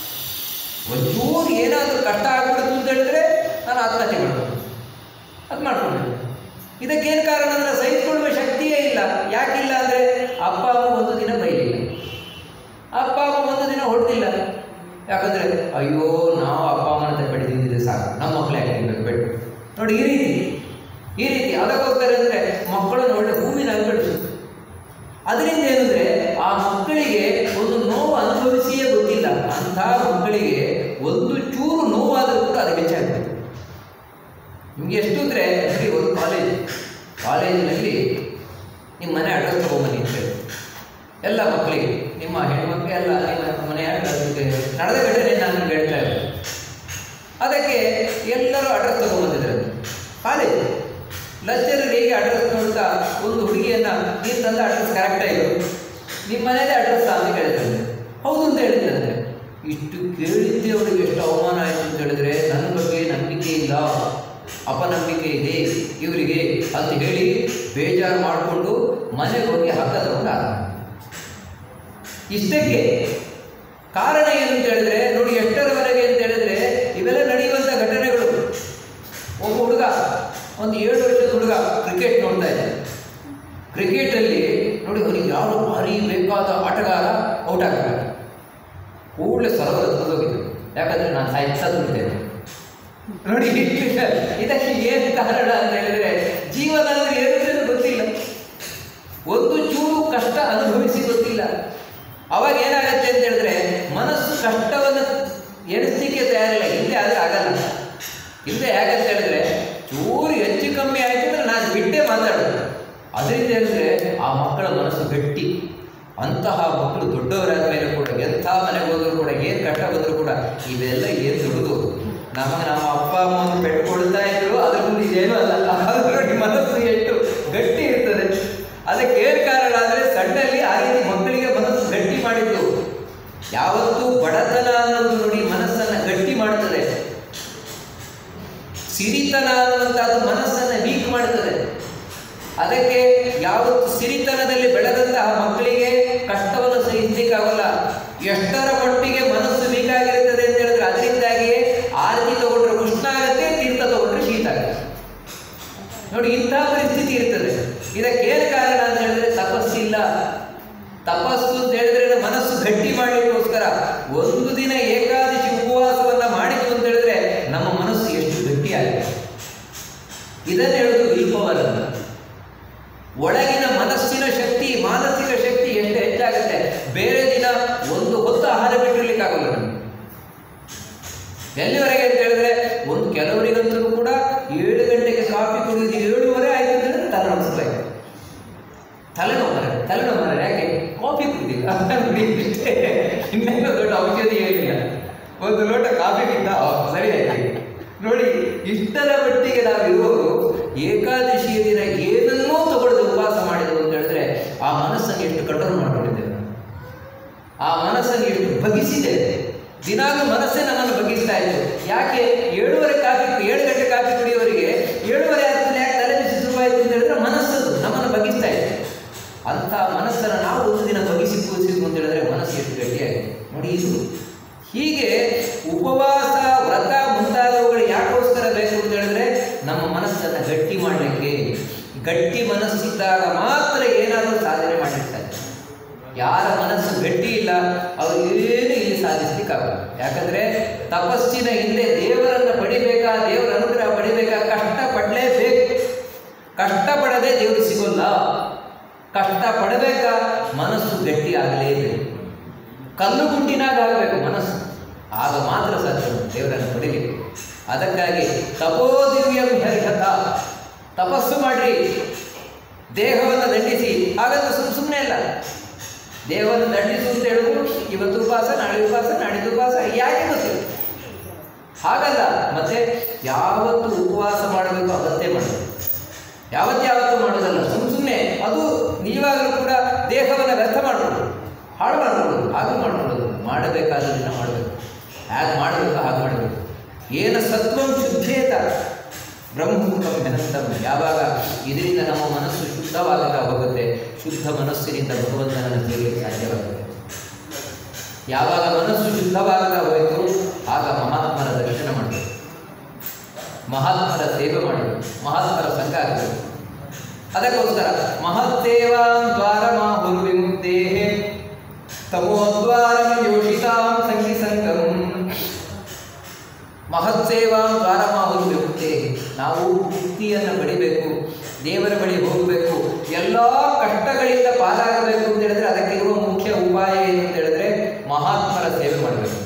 ಒಂಚೂರು ಏನಾದರೂ ಕಷ್ಟ ಆಗ್ಬಿಡ್ತು ಅಂತ ಹೇಳಿದ್ರೆ ನಾನು ಆತ್ಮಹತ್ಯೆ ಮಾಡ್ಬೋದು ಅದು ಮಾಡ್ಕೊಂಡು ಇದಕ್ಕೇನು ಕಾರಣ ಅಂದರೆ ಸಹಿಸಿಕೊಳ್ಳುವ ಶಕ್ತಿಯೇ ಇಲ್ಲ ಯಾಕಿಲ್ಲ ಅಂದರೆ ಅಪ್ಪ ಅಮ್ಮ ಒಂದು ದಿನ ಬೈಲಿಲ್ಲ ಅಪ್ಪ ಅಮ್ಮ ಒಂದು ದಿನ ಹೊಡೆದಿಲ್ಲ ಯಾಕಂದರೆ ಅಯ್ಯೋ ನಾವು ಅಪ್ಪ ಅಮ್ಮನ ಹತ್ರ ಬೆಳೆದಿದ್ದರೆ ಸಾಕು ನಮ್ಮ ಮಕ್ಕಳು ಯಾಕೆ ಇರ್ಬೇಕು ಬೆಟ್ಟು ನೋಡಿ ಈ ರೀತಿ ಈ ರೀತಿ ಅದಕ್ಕೋಸ್ಕರ ಅಂದರೆ ಮಕ್ಕಳನ್ನು ಒಳ್ಳೆ ಹೂವಿನಾಗಿ ಬೆಳೆಸೋದು ಅದರಿಂದ ಏನಂದರೆ ಆ ಮಕ್ಕಳಿಗೆ ಒಂದು ನೋವು ಅನುಭವಿಸಿಯೇ ಗೊತ್ತಿಲ್ಲ ಅಂಥ ಮಕ್ಕಳಿಗೆ ಒಂದು ಚೂರು ನೋವಾದರೂ ಕೂಡ ಅದು ಹೆಚ್ಚಾಗ್ತದೆ ನಿಮಗೆ ಎಷ್ಟು ಅಂದರೆ ನೋಡಿ ಒಂದು ಕಾಲೇಜ್ ಕಾಲೇಜಿನಲ್ಲಿ ನಿಮ್ಮ ಮನೆ ಅಡ್ರೆಸ್ ತೊಗೊಂಬನ್ನಿ ಅಂತ ಹೇಳಿ ಎಲ್ಲ ಮಕ್ಕಳಿಗೆ ನಿಮ್ಮ ಹೆಣ್ಮಕ್ಳು ಎಲ್ಲ ನಿಮ್ಮ ಮನೆಯ ಅಡ್ರೆಸ್ಗೆ ನಡೆದ ಘಟನೆ ನಾನು ನಿಮ್ಗೆ ಹೇಳ್ತಾ ಇದ್ದೆ ಅದಕ್ಕೆ ಎಲ್ಲರೂ ಅಡ್ರೆಸ್ ತೊಗೊಂಬಂದಿದ್ದಾರೆ ಕಾಲೇಜ್ ಲಚ್ಚರಲ್ಲಿ ಹೇಗೆ ಅಡ್ರೆಸ್ ನೋಡ್ತಾ ಒಂದು ಹುಡುಗಿಯನ್ನು ನೀನು ತಂದ ಅಡ್ರೆಸ್ ಕರೆಕ್ಟಾಗಿರು ನಿಮ್ಮ ಮನೇದೇ ಅಡ್ರೆಸ್ ಅಂತ ಕೇಳ್ತಾರೆ ಹೌದು ಅಂತ ಹೇಳಿದ್ದಂತೆ ಇಷ್ಟು ಕೇಳಿದ್ದೆ ಅವರಿಗೆ ಎಷ್ಟು ಅವಮಾನ ಆಯಿತು ಅಂತ ಹೇಳಿದ್ರೆ ನನ್ನ ಬಗ್ಗೆ ನಂಬಿಕೆ ಇಲ್ಲ ಅಪನಂಬಿಕೆ ಇದೆ ಇವರಿಗೆ ಅಂತ ಹೇಳಿ ಬೇಜಾರು ಮಾಡಿಕೊಂಡು ಮನೆಗೆ ಹೋಗಿ ಹಗ್ಗ ತಗೊಂಡು ಆದ ಇಷ್ಟಕ್ಕೆ ಕಾರಣ ಏನು ಅಂತ ಹೇಳಿದ್ರೆ ನೋಡಿ ಎಷ್ಟರವರೆಗೆ ಅಂತ ಹೇಳಿದ್ರೆ ಇವೆಲ್ಲ ನಡೆಯುವಂಥ ಘಟನೆಗಳು ಒಬ್ಬ ಹುಡುಗ ಒಂದು ಏಳು ವರ್ಷದ ಹುಡುಗ ಕ್ರಿಕೆಟ್ ನೋಡ್ತಾ ಇದ್ದ ಕ್ರಿಕೆಟಲ್ಲಿ ನೋಡಿ ಅವನಿಗೆ ಯಾರು ಭಾರಿ ಬೇಕಾದ ಆಟಗಾರ ಔಟ್ ಆಗ್ತಾರೆ ಕೂಡಲೇ ಸರ್ವರ್ ಹೋಗಿದ್ದು ಯಾಕಂದ್ರೆ ನಾನು ಸಾಹಿತ್ಯ ದುಡಿತೇನೆ ನೋಡಿ ಇದಕ್ಕೆ ಏನು ಕಾರಣ ಅಂತ ಹೇಳಿದ್ರೆ ಜೀವನ ಅಂದ್ರೆ ಏನು ಅಂತ ಗೊತ್ತಿಲ್ಲ ಒಂದು ಚೂರು ಕಷ್ಟ ಅನುಭವಿಸಿ ಗೊತ್ತಿಲ್ಲ ಅವಾಗ ಏನಾಗತ್ತೆ ಅಂತ ಹೇಳಿದ್ರೆ ಮನಸ್ಸು ಕಷ್ಟವನ್ನು ಎಣಿಸ್ಲಿಕ್ಕೆ ತಯಾರಿಲ್ಲ ಹಿಂದೆ ಆದರೆ ಆಗಲ್ಲ ಹಿಂದೆ ಯಾಕಂತ ಹೇಳಿದ್ರೆ ಚೂರು ಹೆಚ್ಚು ಕಮ್ಮಿ ಆಯ್ತು ಅಂದ್ರೆ ನಾನು ಬಿಟ್ಟೇ ಮಾತಾಡೋದು ಅದರಿಂದ ಹೇಳಿದ್ರೆ ಆ ಮಕ್ಕಳ ಮನಸ್ಸು ಗಟ್ಟಿ ಅಂತಹ ಮಕ್ಕಳು ದೊಡ್ಡವರಾದ ಮೇಲೆ ಕೂಡ ಎಂಥ ಮನೆಗೆ ಹೋದ್ರು ಕೂಡ ಏನು ಕಷ್ಟ ಬಂದರೂ ಕೂಡ ಇವೆಲ್ಲ ಏನು ದೊಡ್ಡದು ನಮಗೆ ನಮ್ಮ ಅಪ್ಪ ಅಮ್ಮನ ಪೆಟ್ಕೊಳ್ತಾ ಇದ್ರು ಅದ್ರ ಮುಂದೆ ಇದೇನೂ ಅಲ್ಲ ಆದ್ರೂ ನೋಡಿ ಮನಸ್ಸು ಎಷ್ಟು ಗಟ್ಟಿ ಇರ್ತದೆ ಅದಕ್ಕೆ ಏನು ಕಾರಣ ಅಂದರೆ ಸಣ್ಣಲ್ಲಿ ಆ ರೀತಿ ಮಕ್ಕಳಿಗೆ ಮನಸ್ಸು ಗಟ್ಟಿ ಮಾಡಿದ್ದು ಯಾವತ್ತೂ ಬಡತನ ಅನ್ನೋದು ನೋಡಿ ಮನಸ್ಸನ್ನು ಗಟ್ಟಿ ಮಾಡ್ತದೆ ಸಿರಿತನ ಅನ್ನುವಂಥದ್ದು ಮನಸ್ಸನ್ನು ವೀಕ್ ಮಾಡ್ತದೆ ಅದಕ್ಕೆ ಯಾವತ್ತು ಸಿರಿತನದಲ್ಲಿ ಬೆಳೆದಂತಹ ಮಕ್ಕಳಿಗೆ ಕಷ್ಟವನ್ನು ಸಹಿಸಲಿಕ್ಕಾಗಲ್ಲ ಎಷ್ಟರ ಮಟ್ಟಿಗೆ ಮನಸ್ಸು ವೀಕ್ ಆಗಿರುತ್ತದೆ ಅಂತ ಹೇಳಿದ್ರೆ ಅದರಿಂದಾಗಿಯೇ ಆರತಿ ತಗೊಂಡ್ರೆ ಉಷ್ಣ ಆಗುತ್ತೆ ತೀರ್ಥ ತಗೊಂಡ್ರೆ ಶೀತ ಆಗುತ್ತೆ ನೋಡಿ ಇಂಥ ಪರಿಸ್ಥಿತಿ ಇರ್ತದೆ ಇದಕ್ಕೇನು ಕಾರಣ ಅಂತ ಹೇಳಿದ್ರೆ ತಪಸ್ಸಿಲ್ಲ ತಪಸ್ಸು ಅಂತ ಹೇಳಿದ್ರೆ ಮನಸ್ಸು ಗಟ್ಟಿ ಮಾಡಲಿಕ್ಕೋಸ್ಕರ ಒಂದು ದಿನ ಏಕಾದಶಿ ಉಪವಾಸವನ್ನ ಮಾಡಿತು ಅಂತ ಹೇಳಿದ್ರೆ ನಮ್ಮ ಮನಸ್ಸು ಎಷ್ಟು ಗಟ್ಟಿಯಾಗಿದೆ ಇದನ್ನು ಹೇಳುದು ವಿಲ್ಪವರ್ ಒಳಗಿನ ಮನಸ್ಸಿನ ಶಕ್ತಿ ಮಾನಸಿಕ ಶಕ್ತಿ ಎಷ್ಟು ಹೆಚ್ಚಾಗುತ್ತೆ ಬೇರೆ ದಿನ ಒಂದು ಹೊತ್ತು ಆಹಾರ ಬಿಟ್ಟಿರ್ಲಿಕ್ಕಾಗಲ್ಲ ನಮಗೆ ಎಲ್ಲಿವರೆಗೆ ಅಂತ ಹೇಳಿದ್ರೆ ಒಂದು ಕೆಲವರಿಗಂತೂ ಕೂಡ ಏಳು ಗಂಟೆಗೆ ಕಾಫಿ ಕುಡಿದು ಏಳುವರೆ ಆಯ್ತು ಅಂತ ಹೇಳಿದ್ರೆ ತಲೆನೋವು ಶುರುವಾಯ್ತು ತಲೆನೋವು ಮರ ತಲೆನೋವು ಮರ ಯಾಕೆ ಕಾಫಿ ಕುಡಿದಿಲ್ಲ ನೋಡಿ ಇಷ್ಟೇ ಇನ್ನೇನು ದೊಡ್ಡ ಔಷಧಿ ಏನಿಲ್ಲ ಒಂದು ಲೋಟ ಕಾಫಿ ಬಿದ್ದ ಸರಿ ಆಯ್ತು ನೋಡಿ ಇಷ್ಟರ ಮಟ್ಟಿಗೆ ನಾವಿರುವವರು ಏಕಾದಶಿಯ ದಿನ ಏನನ್ನೂ ತಗೊಳ್ಳದೆ ಉಪವಾಸ ಮಾಡಿದೆವು ಅಂತ ಹೇಳಿದ್ರೆ ಆ ಮನಸ್ಸನ್ನು ಎಷ್ಟು ಕಂಟ್ರೋಲ್ ಮಾಡ್ಕೊಂಡಿದ್ದೇವೆ ನಾವು. ಆ ಮನಸ್ಸನ್ನು ಎಷ್ಟು ಬಗ್ಗಿಸಿದೆ ದಿನಾಲು ಮನಸ್ಸೇ ನಮ್ಮನ್ನು ಬಗ್ಗಿಸ್ತಾ ಇತ್ತು ಯಾಕೆ ಏಳುವರೆ ಕಾಫಿ ಏಳು ಗಂಟೆ ಕಾಫಿ ಕುಡಿಯೋವರಿಗೆ ಏಳುವರೆ ಆದ್ಮೇಲೆ ಯಾಕೆ ತಲೆ ಬಿಸಿ ಶುರುವಾಯಿತು ಅಂತ ಹೇಳಿದ್ರೆ ಮನಸ್ಸದು ನಮ್ಮನ್ನು ಬಗ್ಗಿಸ್ತಾ ಇತ್ತು ಅಂಥ ಮನಸ್ಸನ್ನು ನಾವು ಒಂದು ದಿನ ಬಗ್ಗಿಸಿ ಕೂರಿಸಿದ್ವು ಅಂತ ಹೇಳಿದ್ರೆ ಮನಸ್ಸು ಎಷ್ಟು ಗಟ್ಟಿಯಾಗಿದೆ ನೋಡಿ ಇದು ಹೀಗೆ ಉಪವಾಸ ವ್ರತ ಮುಂತಾದವುಗಳು ಯಾಕೋಸ್ಕರ ಬೇಕು ಅಂತ ಹೇಳಿದ್ರೆ ನಮ್ಮ ಮನಸ್ಸನ್ನು ಗಟ್ಟಿ ಮಾಡಲಿಕ್ಕೆ ಗಟ್ಟಿ ಮನಸ್ಸಿದ್ದಾಗ ಮಾತ್ರ ಏನಾದರೂ ಸಾಧನೆ ಮಾಡಿರ್ತಾರೆ ಯಾರ ಮನಸ್ಸು ಗಟ್ಟಿ ಇಲ್ಲ ಅವರು ಏನು ಇಲ್ಲಿ ಸಾಧಿಸ್ಲಿಕ್ಕಾಗಲ್ಲ ಯಾಕಂದ್ರೆ ತಪಸ್ಸಿನ ಹಿಂದೆ ದೇವರನ್ನ ಪಡಿಬೇಕಾ ದೇವರ ಅನುಗ್ರಹ ಪಡಿಬೇಕಾ ಕಷ್ಟ ಪಡಲೇಬೇಕು ಕಷ್ಟಪಡದೆ ದೇವರು ಸಿಗೋಲ್ಲ ಕಷ್ಟ ಪಡಬೇಕಾ ಮನಸ್ಸು ಗಟ್ಟಿ ಆಗಲೇಬೇಕು ಕಲ್ಲು ಗುಂಡಿನಾಗ ಆಗಬೇಕು ಮನಸ್ಸು ಆಗ ಮಾತ್ರ ಸಾಧ್ಯ ದೇವರನ್ನು ಪಡಿಲಿಕ್ಕೆ ಅದಕ್ಕಾಗಿ ತಪೋದಿವ್ಯಂ ಹರಿಹತ ತಪಸ್ಸು ಮಾಡ್ರಿ ದೇಹವನ್ನು ದಂಡಿಸಿ ಹಾಗಂತ ಸುಮ್ ಸುಮ್ಮನೆ ಅಲ್ಲ ದೇವರನ್ನು ದಂಡಿಸು ಅಂತ ಹೇಳುವುದು ಇವತ್ತು ಉಪವಾಸ ನಾಳೆ ಉಪವಾಸ ನಾಡಿದ್ದು ಉಪವಾಸ ಯಾಕೆ ಗೊತ್ತಿಲ್ಲ ಹಾಗಲ್ಲ ಮತ್ತೆ ಯಾವತ್ತು ಉಪವಾಸ ಮಾಡಬೇಕು ಅವತ್ತೇ ಮಾಡಬೇಕು ಯಾವತ್ತು ಯಾವತ್ತು ಮಾಡೋದಲ್ಲ ಸುಮ್ಮ ಸುಮ್ಮನೆ ಅದು ನೀವಾಗಲೂ ಕೂಡ ದೇಹವನ್ನು ವ್ಯರ್ಥ ಮಾಡ್ಬೋದು ಹಾಳು ಮಾಡ್ಕೊಳ್ಳೋದು ಹಾಗೆ ಮಾಡ್ಕೊಳ್ಳೋದು ಮಾಡಬೇಕಾದದನ್ನ ಮಾಡಬೇಕು ಹೇಗೆ ಮಾಡಬೇಕು ಹಾಗೆ ಮಾಡಬೇಕು ಏನ ಸತ್ವಂ ಶುದ್ಧೇತ ಬ್ರಹ್ಮಮುಖಂ ಘನಸ್ತಂ ಯಾವಾಗ ಇದರಿಂದ ನಮ್ಮ ಮನಸ್ಸು ಶುದ್ಧವಾಗುತ್ತಾ ಹೋಗುತ್ತೆ ಶುದ್ಧ ಮನಸ್ಸಿನಿಂದ ಭಗವಂತನನ್ನು ಸೇರಲಿಕ್ಕೆ ಸಾಧ್ಯವಾಗುತ್ತೆ ಯಾವಾಗ ಮನಸ್ಸು ಶುದ್ಧವಾಗುತ್ತಾ ಹೋಯಿತು ಆಗ ಮಹಾತ್ಮರ ದರ್ಶನ ಮಾಡಬೇಕು ಮಹಾತ್ಮರ ಸೇವೆ ಮಾಡಬೇಕು ಮಹಾತ್ಮರ ಸಂಘ ಆಗಬೇಕು ಅದಕ್ಕೋಸ್ಕರ ಮಹತ್ತೇವಾಂ ದ್ವಾರಮಾಹುರು ವಿಮುಕ್ತೇ ತಮೋದ್ವಾರಂ ಯೋಷಿತಾಂ ಸಂಗಿ ಸಂಗಂ ಮಹತ್ಸೇವಾಂ ದ್ವಾರಮಾಹುರು ವಿಮುಕ್ತೇ ನಾವು ಮುಕ್ತಿಯನ್ನು ಪಡಿಬೇಕು ದೇವರ ಬಳಿ ಹೋಗಬೇಕು ಎಲ್ಲ ಕಷ್ಟಗಳಿಂದ ಪಾರಾಗಬೇಕು ಅಂತ ಹೇಳಿದ್ರೆ ಅದಕ್ಕಿರುವ ಮುಖ್ಯ ಉಪಾಯ ಏನು ಅಂತ ಹೇಳಿದ್ರೆ ಮಹಾತ್ಮರ ಸೇವೆ ಮಾಡಬೇಕು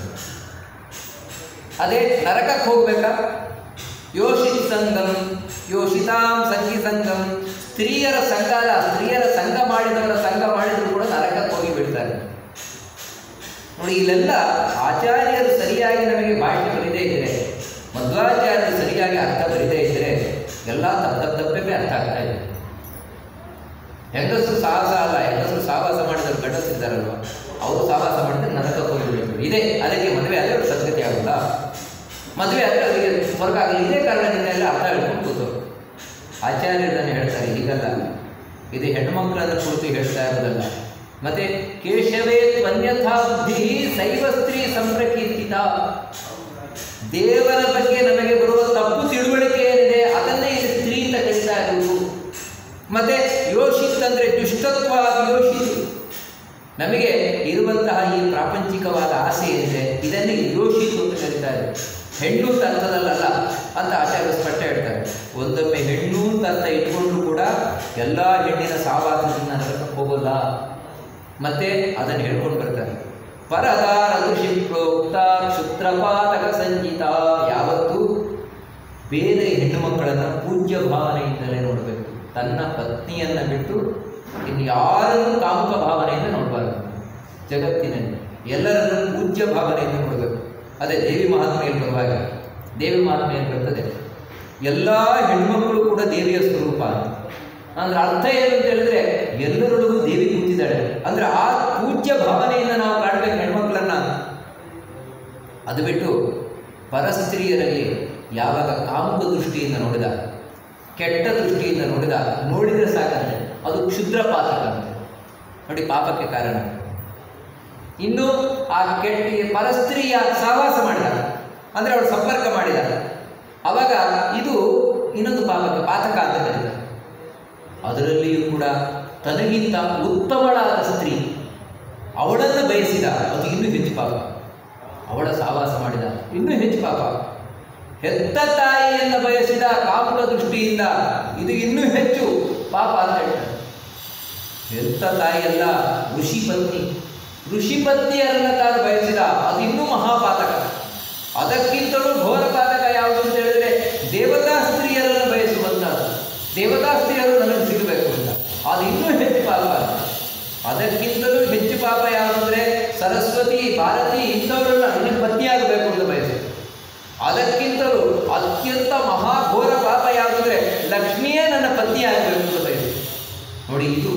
ಅದೇ ನರಕಕ್ಕೆ ಹೋಗ್ಬೇಕಾ ಯೋಷಿತ್ ಸಂಘಂ ಯೋಷಿತಾಂ ಸಂಗಿ ಸಂಘಂ ಸ್ತ್ರೀಯರ ಸಂಘ ಅಲ್ಲ ಸ್ತ್ರೀಯರ ಸಂಘ ಮಾಡಿದವರ ಸಂಘ ಮಾಡಿದ್ರು ಕೂಡ ನರಕಕ್ಕೆ ಹೋಗಿ ಬಿಡ್ತಾರೆ ನೋಡಿ ಇಲ್ಲೆಲ್ಲ ಆಚಾರ್ಯರು ಸರಿಯಾಗಿ ನಮಗೆ ಭಾಷೆ ಬರಿದೇ ಇದ್ದರೆ ಮಧ್ವಾಚಾರ್ಯರು ಸರಿಯಾಗಿ ಅರ್ಥ ಬರಿದೇ ಇದ್ದರೆ ಎಲ್ಲ ತಪ್ಪ ತಪ್ಪ ತಪ್ಪೇ ಅರ್ಥ ಆಗ್ತಾ ಇದೆ ಹೆಂಗಸರು ಸಾಹಸ ಅಲ್ಲ ಹೆಂಗಸರು ಸಾಹಸ ಮಾಡಿದವರು ಗಂಡಸಿದ್ದಾರಲ್ವ ಅವರು ಸಾಹಸ ಮಾಡಿದ್ರೆ ನರಕಕ್ಕೆ ಹೋಗಿ ಬಿಡ್ತಾರೆ ಇದೆ ಅದಕ್ಕೆ ಮದುವೆ ಆದರೆ ಅವ್ರು ಸದ್ಗತಿ ಆಗುತ್ತಾ ಮದುವೆ ಆದರೆ ಅವರಿಗೆ ಸ್ವರ್ಗ ಆಗಲಿ ಇದೇ ಕಾರಣದಿಂದ ಎಲ್ಲ ಅರ್ಥ ಹೇಳ್ಕೊಂಡು ಕೂತರು ಆಚಾರ್ಯರನ್ನು ಹೇಳ್ತಾರೆ ಹೀಗಲ್ಲ ಇದು ಹೆಣ್ಮಕ್ಳನ್ನ ಕುರಿತು ಹೇಳ್ತಾ ಇರೋದಲ್ಲ ಮತ್ತೆ ಕೇಶವೇ ತ್ವನ್ಯಥಾ ಬುದ್ಧಿ ಶೈವ ಸ್ತ್ರೀ ಸಂಪ್ರಕೀರ್ತಿತ ದೇವರ ಬಗ್ಗೆ ನಮಗೆ ಬರುವ ತಪ್ಪು ತಿಳುವಳಿಕೆ ಏನಿದೆ ಅದನ್ನೇ ಇದು ಸ್ತ್ರೀ ಅಂತ ಕರೀತಾ ಇರುವುದು ಮತ್ತೆ ಯೋಷಿತ್ ಅಂದ್ರೆ ದುಷ್ಟತ್ವ ಯೋಷಿತ್ ನಮಗೆ ಇರುವಂತಹ ಈ ಪ್ರಾಪಂಚಿಕವಾದ ಆಸೆ ಏನಿದೆ ಇದನ್ನೇ ಯೋಷಿತು ಅಂತ ಕರೀತಾರೆ ಹೆಣ್ಣು ಅಂತ ಅರ್ಥದಲ್ಲಲ್ಲ ಅಂತ ಆಚಾರ್ಯರು ಸ್ಪಷ್ಟ ಹೇಳ್ತಾರೆ ಒಂದೊಮ್ಮೆ ಹೆಣ್ಣು ಅಂತ ಅರ್ಥ ಇಟ್ಕೊಂಡ್ರು ಕೂಡ ಎಲ್ಲ ಹೆಣ್ಣಿನ ಸಾವಾಸದಿಂದ ನರಕಕ್ಕೆ ಹೋಗೋಲ್ಲ ಮತ್ತೆ ಅದನ್ನು ಹೇಳ್ಕೊಂಡು ಬರ್ತಾರೆ ಪರದಾರ ಋಷಿ ಪ್ರೋಕ್ತ ಕ್ಷುತ್ರಪಾತಕ ಸಂಗೀತ ಯಾವತ್ತೂ ಬೇರೆ ಹೆಣ್ಣು ಮಕ್ಕಳನ್ನು ಪೂಜ್ಯ ಭಾವನೆಯಿಂದಲೇ ನೋಡಬೇಕು ತನ್ನ ಪತ್ನಿಯನ್ನ ಬಿಟ್ಟು ಇನ್ಯಾರನ್ನು ಕಾಮುಕ ಭಾವನೆಯಿಂದ ನೋಡಬಾರದು ಜಗತ್ತಿನಲ್ಲಿ ಎಲ್ಲರನ್ನು ಪೂಜ್ಯ ಭಾವನೆಯಿಂದ ನೋಡಬೇಕು ಅದೇ ದೇವಿ ಮಹಾತ್ಮೆಯಲ್ಲಿ ಬರುವಾಗ ದೇವಿ ಮಹಾತ್ಮೆಯಲ್ಲಿ ಬರ್ತದೆ ಎಲ್ಲ ಹೆಣ್ಮಕ್ಕಳು ಕೂಡ ದೇವಿಯ ಸ್ವರೂಪ ಅಂದ್ರೆ ಅರ್ಥ ಏನು ಅಂತ ಹೇಳಿದ್ರೆ ಎಲ್ಲರೊಳಗೂ ದೇವಿ ಕೂತಿದ್ದಾಳೆ ಅಂದ್ರೆ ಆ ಪೂಜ್ಯ ಭಾವನೆಯಿಂದ ನಾವು ಕಾಣಬೇಕು ಹೆಣ್ಮಕ್ಳನ್ನ ಅದು ಬಿಟ್ಟು ಪರಸ್ತ್ರೀಯರಲ್ಲಿ ಯಾವಾಗ ಕಾಮುಕ ದೃಷ್ಟಿಯಿಂದ ನೋಡಿದ ಕೆಟ್ಟ ದೃಷ್ಟಿಯಿಂದ ನೋಡಿದ ನೋಡಿದರೆ ಸಾಕಂತೆ ಅದು ಕ್ಷುದ್ರ ಪಾತಕ ಅಂತೆ ನೋಡಿ ಪಾಪಕ್ಕೆ ಕಾರಣ ಇನ್ನು ಆ ಕೆಟ್ಟ ಪರಸ್ತ್ರೀಯ ಸಹವಾಸ ಮಾಡಿದ ಅಂದರೆ ಅವಳು ಸಂಪರ್ಕ ಮಾಡಿದ ಅವಾಗ ಇದು ಇನ್ನೊಂದು ಪಾಪಕ್ಕೆ ಪಾತಕ ಅಂತ ಕರೀತಾರೆ ಅದರಲ್ಲಿಯೂ ಕೂಡ ತನಗಿಂತ ಉತ್ತಮಳಾದ ಸ್ತ್ರೀ ಅವಳನ್ನು ಬಯಸಿದ ಅದು ಇನ್ನೂ ಹೆಚ್ಚು ಪಾಪ ಅವಳ ಸಹವಾಸ ಮಾಡಿದ ಇನ್ನೂ ಹೆಚ್ಚು ಪಾಪ ಹೆತ್ತ ತಾಯಿಯನ್ನು ಬಯಸಿದ ಕಾಮುಕ ದೃಷ್ಟಿಯಿಂದ ಇದು ಇನ್ನೂ ಹೆಚ್ಚು ಪಾಪ ಅಂತ ಹೇಳ್ತಾರೆ ಹೆತ್ತ ತಾಯಿಯಲ್ಲ ಋಷಿ ಪತ್ನಿ ಋಷಿ ಪತ್ನಿಯರನ್ನ ತಾನು ಬಯಸಿದ ಅದು ಇನ್ನೂ ಮಹಾಪಾತಕ ಅದಕ್ಕಿಂತಲೂ ಘೋರ ಪಾತಕ ಯಾವುದು ಅಂತ ಹೇಳಿದ್ರೆ ದೇವತಾ ಸ್ತ್ರೀಯರನ್ನು ಬಯಸುವಂಥದ್ದು ದೇವತಾ ಸ್ತ್ರೀಯರು ನನಗೆ ಸಿಗಬೇಕು ಅಂತ ಅದು ಇನ್ನೂ ಹೆಚ್ಚು ಪಾಪ ಅದಕ್ಕಿಂತಲೂ ಹೆಚ್ಚು ಪಾಪ ಯಾವುದಂದ್ರೆ ಸರಸ್ವತಿ ಭಾರತಿ ಇಂಥವರನ್ನ ನಿನಗೆ ಪತ್ನಿಯಾಗಬೇಕು ಅಂತ ಬಯಸುತ್ತೆ ಅದಕ್ಕಿಂತಲೂ ಅತ್ಯಂತ ಮಹಾಘೋರ ಪಾಪ ಯಾವುದಂದ್ರೆ ಲಕ್ಷ್ಮಿಯೇ ನನ್ನ ಪತ್ನಿಯಾಗಬೇಕು ಅಂತ ಬಯಸುತ್ತೆ ನೋಡಿ ಇದು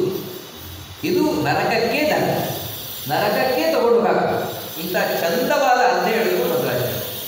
ಇದು ನರಕಕ್ಕೆ ದಂಡ ನರಕಕ್ಕೆ ತಗೊಂಡು ಹಾಕು ಇಂಥ ಚಂದವಾದ ಅರ್ಥ ಹೇಳಿದ್ರು ಮೊದಲಾಗಿ